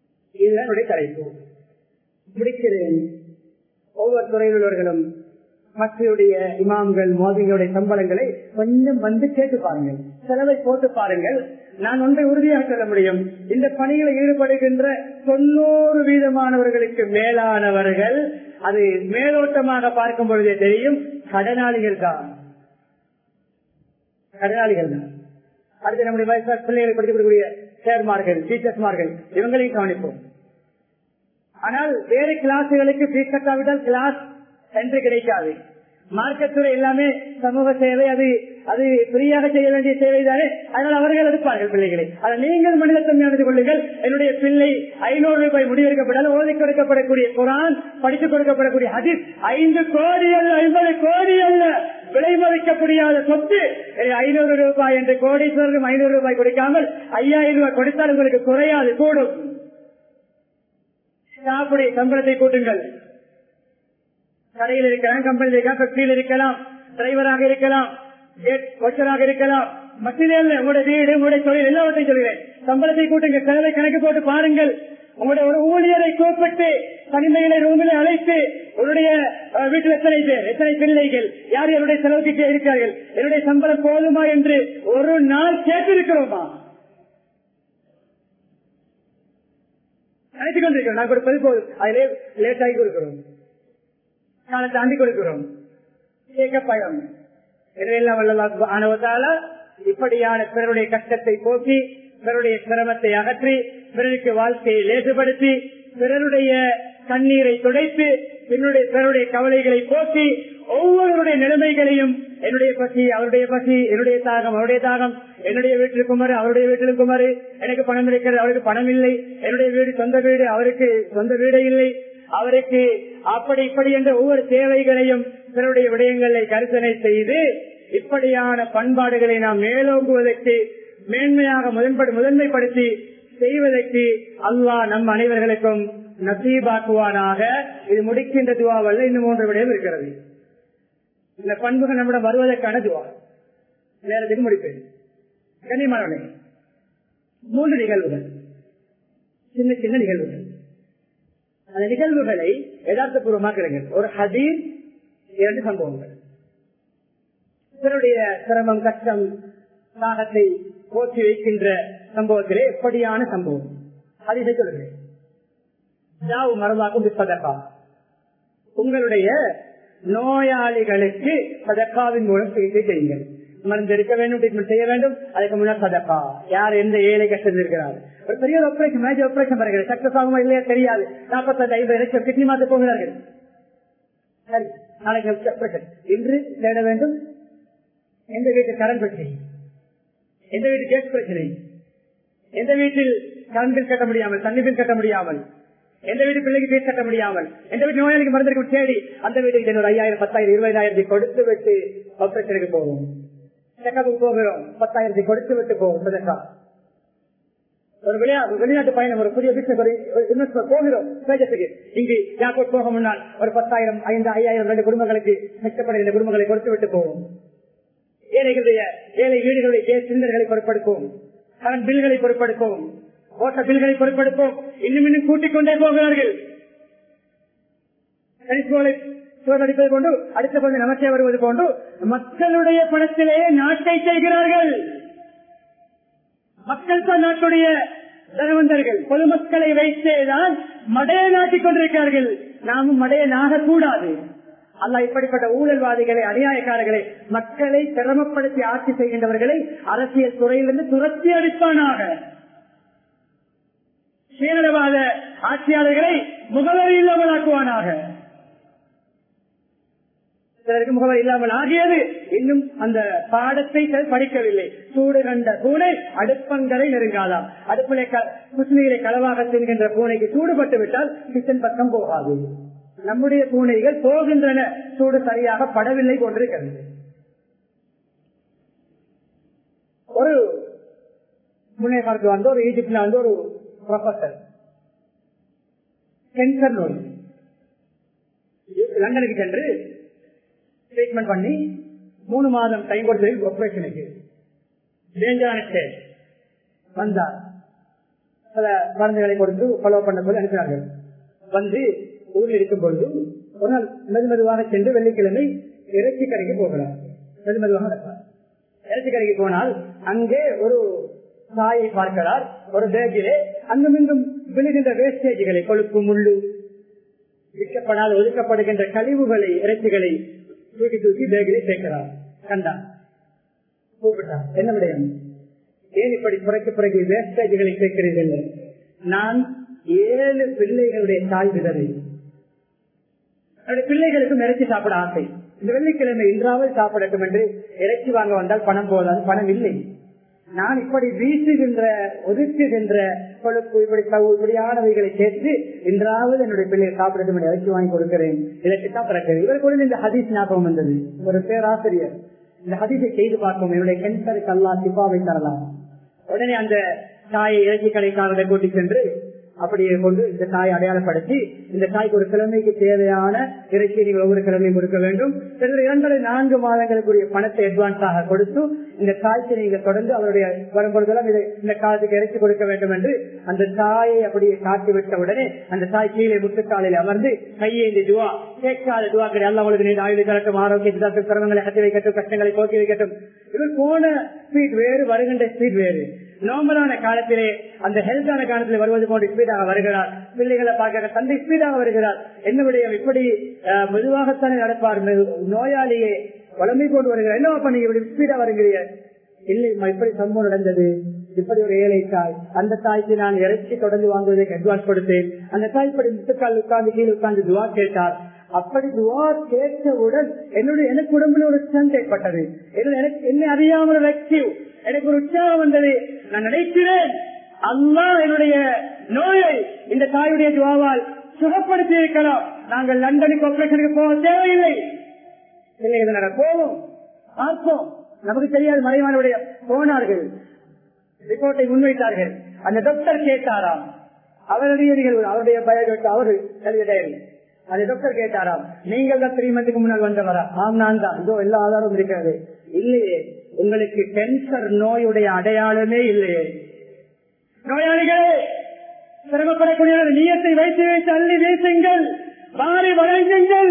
இதுதான் என்னுடைய தலைப்பு முடிக்கிறேன் ஒவ்வொரு துறையில் உள்ளவர்களும் மக்களுடைய இமாம்கள் மோதிகளுடைய சம்பளங்களை கொஞ்சம் வந்து கேட்டு பாருங்கள் செலவை போட்டு பாருங்கள் நான் ஒன்றை உறுதியாக சொல்ல முடியும் இந்த பணியில் ஈடுபடுகின்ற தொண்ணூறு வீதமானவர்களுக்கு மேலானவர்கள் அது மேலோட்டமாக பார்க்கும் பொழுதே தெரியும் கடனாளிகள் தான் கடனாளிகள் தான் அடுத்து நம்முடைய வயசு பிள்ளைகளை படிக்கக்கூடிய சேர்மார்கள் டீச்சர்ஸ்மார்கள் இவங்களையும் கவனிப்போம் ஆனால் வேறு கிளாஸுகளுக்கு ஃபீஸ் கட்டாவிட்டால் கிளாஸ் என்று கிடைக்காது மார்க்கத்துறை எல்லாமே சமூக சேவை அது அது ஃப்ரீயாக செய்ய வேண்டிய சேவை தானே அதனால் அவர்கள் எடுப்பார்கள் பிள்ளைகளை அதை நீங்கள் மனிதத்தன்மை அறிந்து கொள்ளுங்கள் என்னுடைய பிள்ளை ஐநூறு ரூபாய் முடிவெடுக்கப்படாத ஓதி கொடுக்கப்படக்கூடிய குரான் படித்துக் கொடுக்கப்படக்கூடிய ஹதீஸ் ஐந்து கோடி அல்ல ஐம்பது கோடி அல்ல விலை மதிக்கப்படியாத சொத்து ஐநூறு ரூபாய் என்று கோடீஸ்வரரும் ஐநூறு ரூபாய் கொடுக்காமல் ஐயாயிரம் ரூபாய் கொடுத்தால் உங்களுக்கு குறையாது கூடும் ஸ்டாஃபுடைய சம்பளத்தை கூட்டுங்கள் கடையில் இருக்கலாம் கம்பெனியில் இருக்கலாம் ஃபேக்டரியில் இருக்கலாம் டிரைவராக இருக்கலாம் கொச்சராக இருக்கலாம் மத்தியிலே இல்ல உங்களுடைய வீடு உங்களுடைய தொழில் எல்லாவற்றையும் சொல்கிறேன் சம்பளத்தை கூட்டுங்க செலவை கணக்கு போட்டு பாருங்கள் உங்களுடைய ஒரு ஊழியரை கூப்பிட்டு தனிமையில ரூமில் அழைத்து உங்களுடைய அஹ், வீட்டில் எத்தனை பேர் எத்தனை பிள்ளைகள் யார் என்னுடைய செலவுக்கு இருக்கிறார்கள் என்னுடைய சம்பளம் போதுமா என்று ஒரு நாள் கேட்டிருக்கிறோமா நினைத்துக் கொண்டிருக்கிறோம் நான் கொடுப்பது போதும் அதிலே லேட் ஆகி கொடுக்கிறோம் காலை தாண்டி கொடுக்கிறோம் கேட்க பயம் இதையெல்லாம் வல்லல்லாஹு ஆனவத்தால இப்படியான பிறருடைய கஷ்டத்தை போக்கி பிறருடைய சிரமத்தை அகற்றி பிறருக்கு வாழ்க்கையை லேசுபடுத்தி பிறருடைய கண்ணீரை துடைத்து பின்னுடைய பிறருடைய கவலைகளை போக்கி ஒவ்வொருவருடைய நிலைமைகளையும் என்னுடைய பசி அவருடைய பசி என்னுடைய தாகம் அவருடைய தாகம் என்னுடைய வீட்டில் குமாரு அவருடைய வீட்டில் குமாரு எனக்கு பணம் இருக்கிறது அவருக்கு பணம் இல்லை என்னுடைய வீடு சொந்த வீடு அவருக்கு சொந்த வீடு இல்லை அவருக்கு அப்படி இப்படி என்ற ஒவ்வொரு தேவைகளையும் பிறருடைய விடயங்களை கருத்தனை செய்து இப்படியான பண்பாடுகளை நாம் மேலோங்குவதற்கு மேன்மையாக முதன்படு முதன்மைப்படுத்தி செய்வதற்கு அல்லாஹ் நம் அனைவர்களுக்கும் நசீபாக்குவானாக இது முடிக்கின்ற துவாவல்ல இன்னும் மூன்று விடயம் இருக்கிறது இந்த பண்புகள் நம்மிடம் வருவதற்கான துவா நேரத்துக்கு முடிப்பேன் கண்ணியமானவனே மூன்று நிகழ்வுகள் சின்ன சின்ன நிகழ்வுகள் அந்த நிகழ்வுகளை யதார்த்தபூர்வமாக்குறீங்க ஒரு ஹதீஸ் இரண்டு சம்பவங்கள் பிறருடைய சிரமம் கஷ்டம் தாகத்தை போற்றி வைக்கின்ற சம்பவத்திலே எப்படியான சம்பவம் ஹதீஸை சொல்லுகிறேன் ஜாவு மரபாக்கும் சதக்கா உங்களுடைய நோயாளிகளுக்கு சதக்காவின் மூலம் சிகிச்சை செய்யுங்கள் மருந்து எடுக்க வேண்டும் ட்ரீட்மெண்ட் செய்ய வேண்டும் அதுக்கு முன்னாடி சதக்கா யார் எந்த ஏழை கஷ்டம் இருக்கிறார் ஒரு பெரிய ஒரு ஆபரேஷன் மேஜர் ஆபரேஷன் வருகிறது சக்சஸ் ஆகுமா இல்லையா தெரியாது நாற்பத்தஞ்சு ஐம்பது லட்சம் கிட்னி மாற்ற போகிறார்கள் சரி நாளைக்கு ஆபரேஷன் இன்று தேட வேண்டும் எந்த வீட்டு கரண்ட் பிரச்சனை எந்த வீட்டு கேஸ் பிரச்சனை எந்த வீட்டில் கரண்ட் பில் கட்ட முடியாமல் தண்ணி பில் கட்ட முடியாமல் எந்த வீட்டு பிள்ளைக்கு ஃபீஸ் கட்ட முடியாமல் எந்த வீட்டு நோயாளிக்கு மருந்திற்கு தேடி அந்த வீட்டுக்கு ஒரு ஐயாயிரம் பத்தாயிரம் இருபதாயிரத்தை கொடுத்து விட்டு ஆபரேஷனுக்கு போவோம் செக்கப்புக்கு போகிறோம் பத்தாயிரத்தை கொடுத்து விட்டு போவோம் சதக்கா. ஒரு விளையா வெளிநாட்டு பயணம் ஒரு புதிய பிசினஸ் ஒரு இன்வெஸ்ட்மெண்ட் போகிறோம் பேஜத்துக்கு இங்கு ஏர்போர்ட் போக முன்னால் ஒரு பத்தாயிரம் ஐந்து ஐயாயிரம் ரெண்டு குடும்பங்களுக்கு கஷ்டப்படுகிற குடும்பங்களை கொடுத்து விட்டு போவோம் ஏழைகளுடைய ஏழை வீடுகளுடைய கேஸ் சிலிண்டர்களை பொருட்படுத்துவோம் கரண்ட் பில்களை பொருட்படுத்துவோம் ஓட்ட பில்களை பொருட்படுத்துவோம் இன்னும் இன்னும் கூட்டிக் கொண்டே போகிறார்கள் கணிப்புகளை சோதரிப்பது கொண்டு அடுத்த கொண்டு நமக்கே வருவது கொண்டு மக்களுடைய பணத்திலே நாட்டை செய்கிறார்கள் மக்கள் தான் நாட்டுடைய தனவந்தர்கள் பொதுமக்களை வைத்தேதான் மடையை நாட்டிக் கொண்டிருக்கிறார்கள் நாமும் மடையை நாகக்கூடாது அல்ல இப்படிப்பட்ட ஊழல்வாதிகளை அநியாயக்காரர்களை மக்களை சிரமப்படுத்தி ஆட்சி செய்கின்றவர்களை அரசியல் துறையிலிருந்து துரத்தி அடிப்பானாக சுயநலவாத ஆட்சியாளர்களை முகவரி இல்லாமலாக்குவானாக சிலருக்கு முகவரி இல்லாமல் ஆகியது இன்னும் அந்த பாடத்தை சிலர் படிக்கவில்லை சூடு கண்ட பூனை அடுப்பங்களை நெருங்காதாம் அடுப்பிலை குசினிகளை களவாக தின்கின்ற பூனைக்கு சூடுபட்டு விட்டால் கிச்சன் பக்கம் போகாது நம்முடைய பூனைகள் போகின்றன சூடு சரியாக படவில்லை போன்றிருக்கிறது ஒரு முன்னே காலத்தில் வந்து ஒரு ஈஜிப்ட்ல வந்து ஒரு ப்ரொஃபசர் கேன்சர் நோய் லண்டனுக்கு சென்று ட்ரீட்மெண்ட் பண்ணி மூணு மாதம் டைம் கொடுத்தது ஆபரேஷனுக்கு டேஞ்சரான ஸ்டேஜ் வந்தார் பல மருந்துகளை கொடுத்து ஃபாலோ பண்ண போது அனுப்பினார்கள் வந்து ஊரில் இருக்கும் பொழுது ஒரு நாள் மெது மெதுவாக சென்று வெள்ளிக்கிழமை இறைச்சி கடைக்கு போகலாம் மெது மெதுவாக நடப்பார் இறைச்சி கடைக்கு போனால் அங்கே ஒரு தாயை பார்க்கிறார் ஒரு பேக்கிலே அங்கும் இங்கும் விழுகின்ற வேஸ்டேஜ்களை கொழுப்பு முள்ளு விற்கப்படால் ஒதுக்கப்படுகின்ற கழிவுகளை இறைச்சிகளை தூக்கி தூக்கி பேக்கிலே சேர்க்கிறார் கண்டான் கூப்பிட்டார் என்ன விடயம் ஏன் இப்படி புறக்கு புறக்கு வேஸ்டேஜ்களை சேர்க்கிறீர்கள் நான் ஏழு பிள்ளைகளுடைய தாய் விதவை பிள்ளைகளுக்கும் இறைச்சி சாப்பிட ஆசை இந்த வெள்ளிக்கிழமை இன்றாவது சாப்பிடட்டும் என்று இறைச்சி வாங்க வந்தால் பணம் போதாது பணம் இல்லை நான் இப்படி வீசுகின்ற ஒதுக்குகின்ற கொழுப்பு இப்படி தவு இப்படியானவைகளை சேர்த்து இன்றாவது என்னுடைய பிள்ளையை சாப்பிடட்டும் என்று இறைச்சி வாங்கி கொடுக்கிறேன் இதற்குத்தான் பிறக்கிறது இவர் கூட இந்த ஹதீஸ் ஞாபகம் வந்தது ஒரு பேராசிரியர் இந்த ஹதீஸை செய்து பார்ப்போம் என்னுடைய கேன்சருக்கு அல்லா சிப்பாவை தரலாம் உடனே அந்த தாயை இறைச்சி கடைக்காரரை கூட்டி சென்று அப்படியே கொண்டு இந்த தாய் அடையாளப்படுத்தி இந்த தாய்க்கு ஒரு கிழமைக்கு தேவையான இறைச்சியை நீங்கள் ஒவ்வொரு கிழமையும் கொடுக்க வேண்டும் சென்ற இரண்டரை நான்கு மாதங்களுக்குரிய பணத்தை அட்வான்ஸாக கொடுத்து இந்த தாய்க்கு நீங்க தொடர்ந்து அவருடைய வரும்பொழுதெல்லாம் இதை இந்த காலத்துக்கு இறைச்சி கொடுக்க வேண்டும் என்று அந்த தாயை அப்படியே காட்டி விட்ட உடனே அந்த தாய் கீழே முட்டுக்காலில் அமர்ந்து கையை இந்த துவா கேட்காத துவா கிடையாது அவங்களுக்கு நீண்ட ஆயுள் தரட்டும் ஆரோக்கியத்தை சிரமங்களை அகற்றி வைக்கட்டும் கஷ்டங்களை போக்கி வைக்கட்டும் இவர் போன ஸ்பீட் வேறு வருகின்ற ஸ்பீட் வேறு நார்மலான காலத்திலே அந்த ஹெல்த்தான காலத்தில் வருவது போன்று ஸ்பீடாக வருகிறார் பிள்ளைகளை பார்க்க தந்தை ஸ்பீடாக வருகிறார் என்ன விடயம் இப்படி மெதுவாகத்தானே நடப்பார் நோயாளியே வளமை கொண்டு வருகிறார் என்ன பண்ணி இப்படி ஸ்பீடா வருகிறீங்க இல்லைம்மா இப்படி சம்பவம் நடந்தது இப்படி ஒரு ஏழை தாய் அந்த தாய்க்கு நான் இறைச்சி தொடர்ந்து வாங்குவதற்கு அட்வான்ஸ் கொடுத்தேன் அந்த தாய் இப்படி முட்டுக்கால் உட்கார்ந்து கீழே உட்கார்ந்து துவா கேட்டார் அப்படி துவா கேட்டவுடன் என்னுடைய எனக்கு உடம்புல ஒரு ஸ்ட்ரென்த் ஏற்பட்டது எனக்கு என்னை அறியாமல் ஒரு ஆக்டிவ் எனக்கு ஒரு உற்சாகம் வந்தது நான் நினைக்கிறேன் அல்லா என்னுடைய நோயை இந்த தாயுடைய துவாவால் சுகப்படுத்தி இருக்கலாம் நாங்கள் லண்டனுக்கு ஆபரேஷனுக்கு போக தேவையில்லை பிள்ளைகள் போவோம் பார்ப்போம் நமக்கு தெரியாது மறைவானுடைய போனார்கள் ரிப்போர்ட்டை முன்வைத்தார்கள் அந்த டாக்டர் கேட்டாராம் அவருடைய நிகழ்வு அவருடைய பயோடேட்டா அவர் எழுதிய டைரி அந்த டாக்டர் கேட்டாராம் நீங்கள் தான் த்ரீ மந்த்துக்கு முன்னால் வந்தவரா ஆம் நான் தான் இதோ எல்லா ஆதாரமும் இருக்கிறது இல்லையே உங்களுக்கு கேன்சர் நோயுடைய அடையாளமே இல்லையே நோயாளிகளே சிரமப்படக்கூடிய நீயத்தை வைத்து வைத்து அள்ளி வீசுங்கள் வாரி வழங்குங்கள்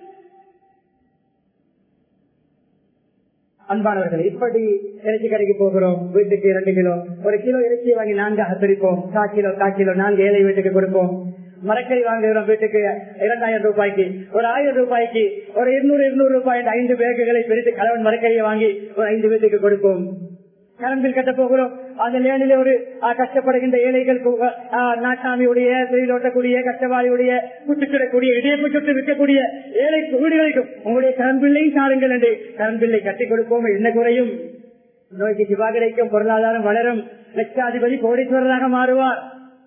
அன்பானவர்கள் இப்படி இறைச்சி கடைக்கு போகிறோம் வீட்டுக்கு இரண்டு கிலோ ஒரு கிலோ இறைச்சி வாங்கி நான்காக பிரிப்போம் கா கிலோ கா கிலோ நான்கு ஏழை வீட்டுக்கு கொடுப்போம் மரக்கறி வாங்குகிறோம் வீட்டுக்கு இரண்டாயிரம் ரூபாய்க்கு ஒரு ஆயிரம் ரூபாய்க்கு ஒரு இருநூறு இருநூறு ரூபாய் ஐந்து பேக்குகளை பிரித்து கலவன் மரக்கறியை வாங்கி ஒரு ஐந்து பேருக்கு கொடுப்போம் கரம்பில் கட்ட போகிறோம் அந்த லேனில ஒரு கஷ்டப்படுகின்ற ஏழைகள் நாட்டாமியுடைய தொழிலோட்டக்கூடிய கஷ்டவாளியுடைய குட்டுக்கிடக்கூடிய இடையப்பு சுட்டு விற்கக்கூடிய ஏழை வீடுகளுக்கும் உங்களுடைய கரம்பில்லையும் சாருங்கள் என்று கரம்பில்லை கட்டிக் கொடுப்போம் என்ன குறையும் நோய்க்கு சிவா கிடைக்கும் பொருளாதாரம் வளரும் லட்சாதிபதி கோடீஸ்வரராக மாறுவார்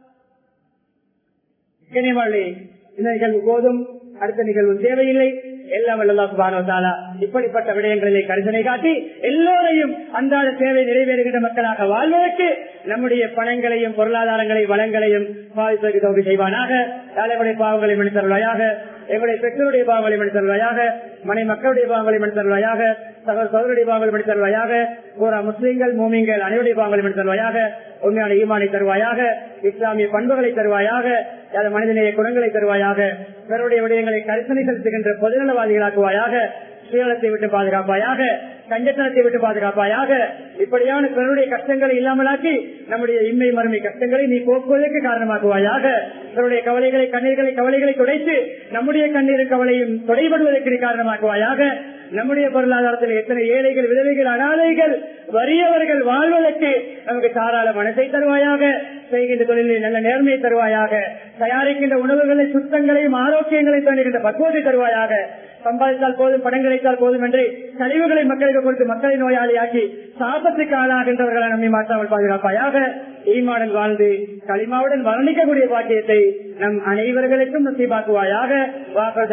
கனிமழை இந்த நிகழ்வு போதும் அடுத்த நிகழ்வு தேவையில்லை எல்லாம் வல்லா இப்படிப்பட்ட விடயங்களிலே கருதனை காட்டி எல்லோரையும் அன்றாட தேவை நிறைவேறுகின்ற மக்களாக வாழ்வதற்கு நம்முடைய பணங்களையும் பொருளாதாரங்களையும் வளங்களையும் பாதிப்பதற்கு தோல்வி செய்வானாக தலைவருடைய பாவங்களை மனிதர்களாக எங்களுடைய பெற்றோருடைய பாவங்களை மனிதர்களாக மனை மக்களுடைய பாவங்களை மனிதர்களாக சகோதர சகோதரருடைய பாவங்களை மனிதர்களாக ஒரு முஸ்லீம்கள் மூமிங்கள் அனைவருடைய பாவங்களை மனிதர்களாக உண்மையான ஈமானை தருவாயாக இஸ்லாமிய பண்புகளை தருவாயாக மனிதநேய குணங்களை தருவாயாக பிறருடைய விடயங்களை கரிசனை செலுத்துகின்ற பொதுநலவாதிகளாக்குவாயாக சுயநலத்தை விட்டு பாதுகாப்பாயாக கஞ்சத்தனத்தை விட்டு பாதுகாப்பாயாக இப்படியான பிறருடைய கஷ்டங்களை இல்லாமலாக்கி நம்முடைய இன்மை மறுமை கஷ்டங்களை நீ போக்குவதற்கு காரணமாக்குவாயாக பிறருடைய கவலைகளை கண்ணீர்களை கவலைகளை துடைத்து நம்முடைய கண்ணீர் கவலையும் தொடைபடுவதற்கு நீ காரணமாக்குவாயாக நம்முடைய பொருளாதாரத்தில் எத்தனை ஏழைகள் விதவைகள் அனாதைகள் வறியவர்கள் வாழ்வதற்கு நமக்கு தாராள மனத்தை தருவாயாக செய்கின்ற தொழிலில் நல்ல நேர்மையை தருவாயாக தயாரிக்கின்ற உணவுகளை சுத்தங்களையும் ஆரோக்கியங்களையும் தருகின்ற பக்குவத்தை தருவாயாக சம்பாதித்தால் போதும் படம் கிடைத்தால் போதும் என்று கழிவுகளை மக்களுக்கு கொடுத்து மக்களை நோயாளியாக்கி சாபத்துக்கு ஆளாகின்றவர்களை நம்மை மாற்றாமல் பாதுகாப்பாயாக ஈமாடன் வாழ்ந்து களிமாவுடன் வர்ணிக்கக்கூடிய பாக்கியத்தை நம் அனைவர்களுக்கும் நசீபாக்குவாயாக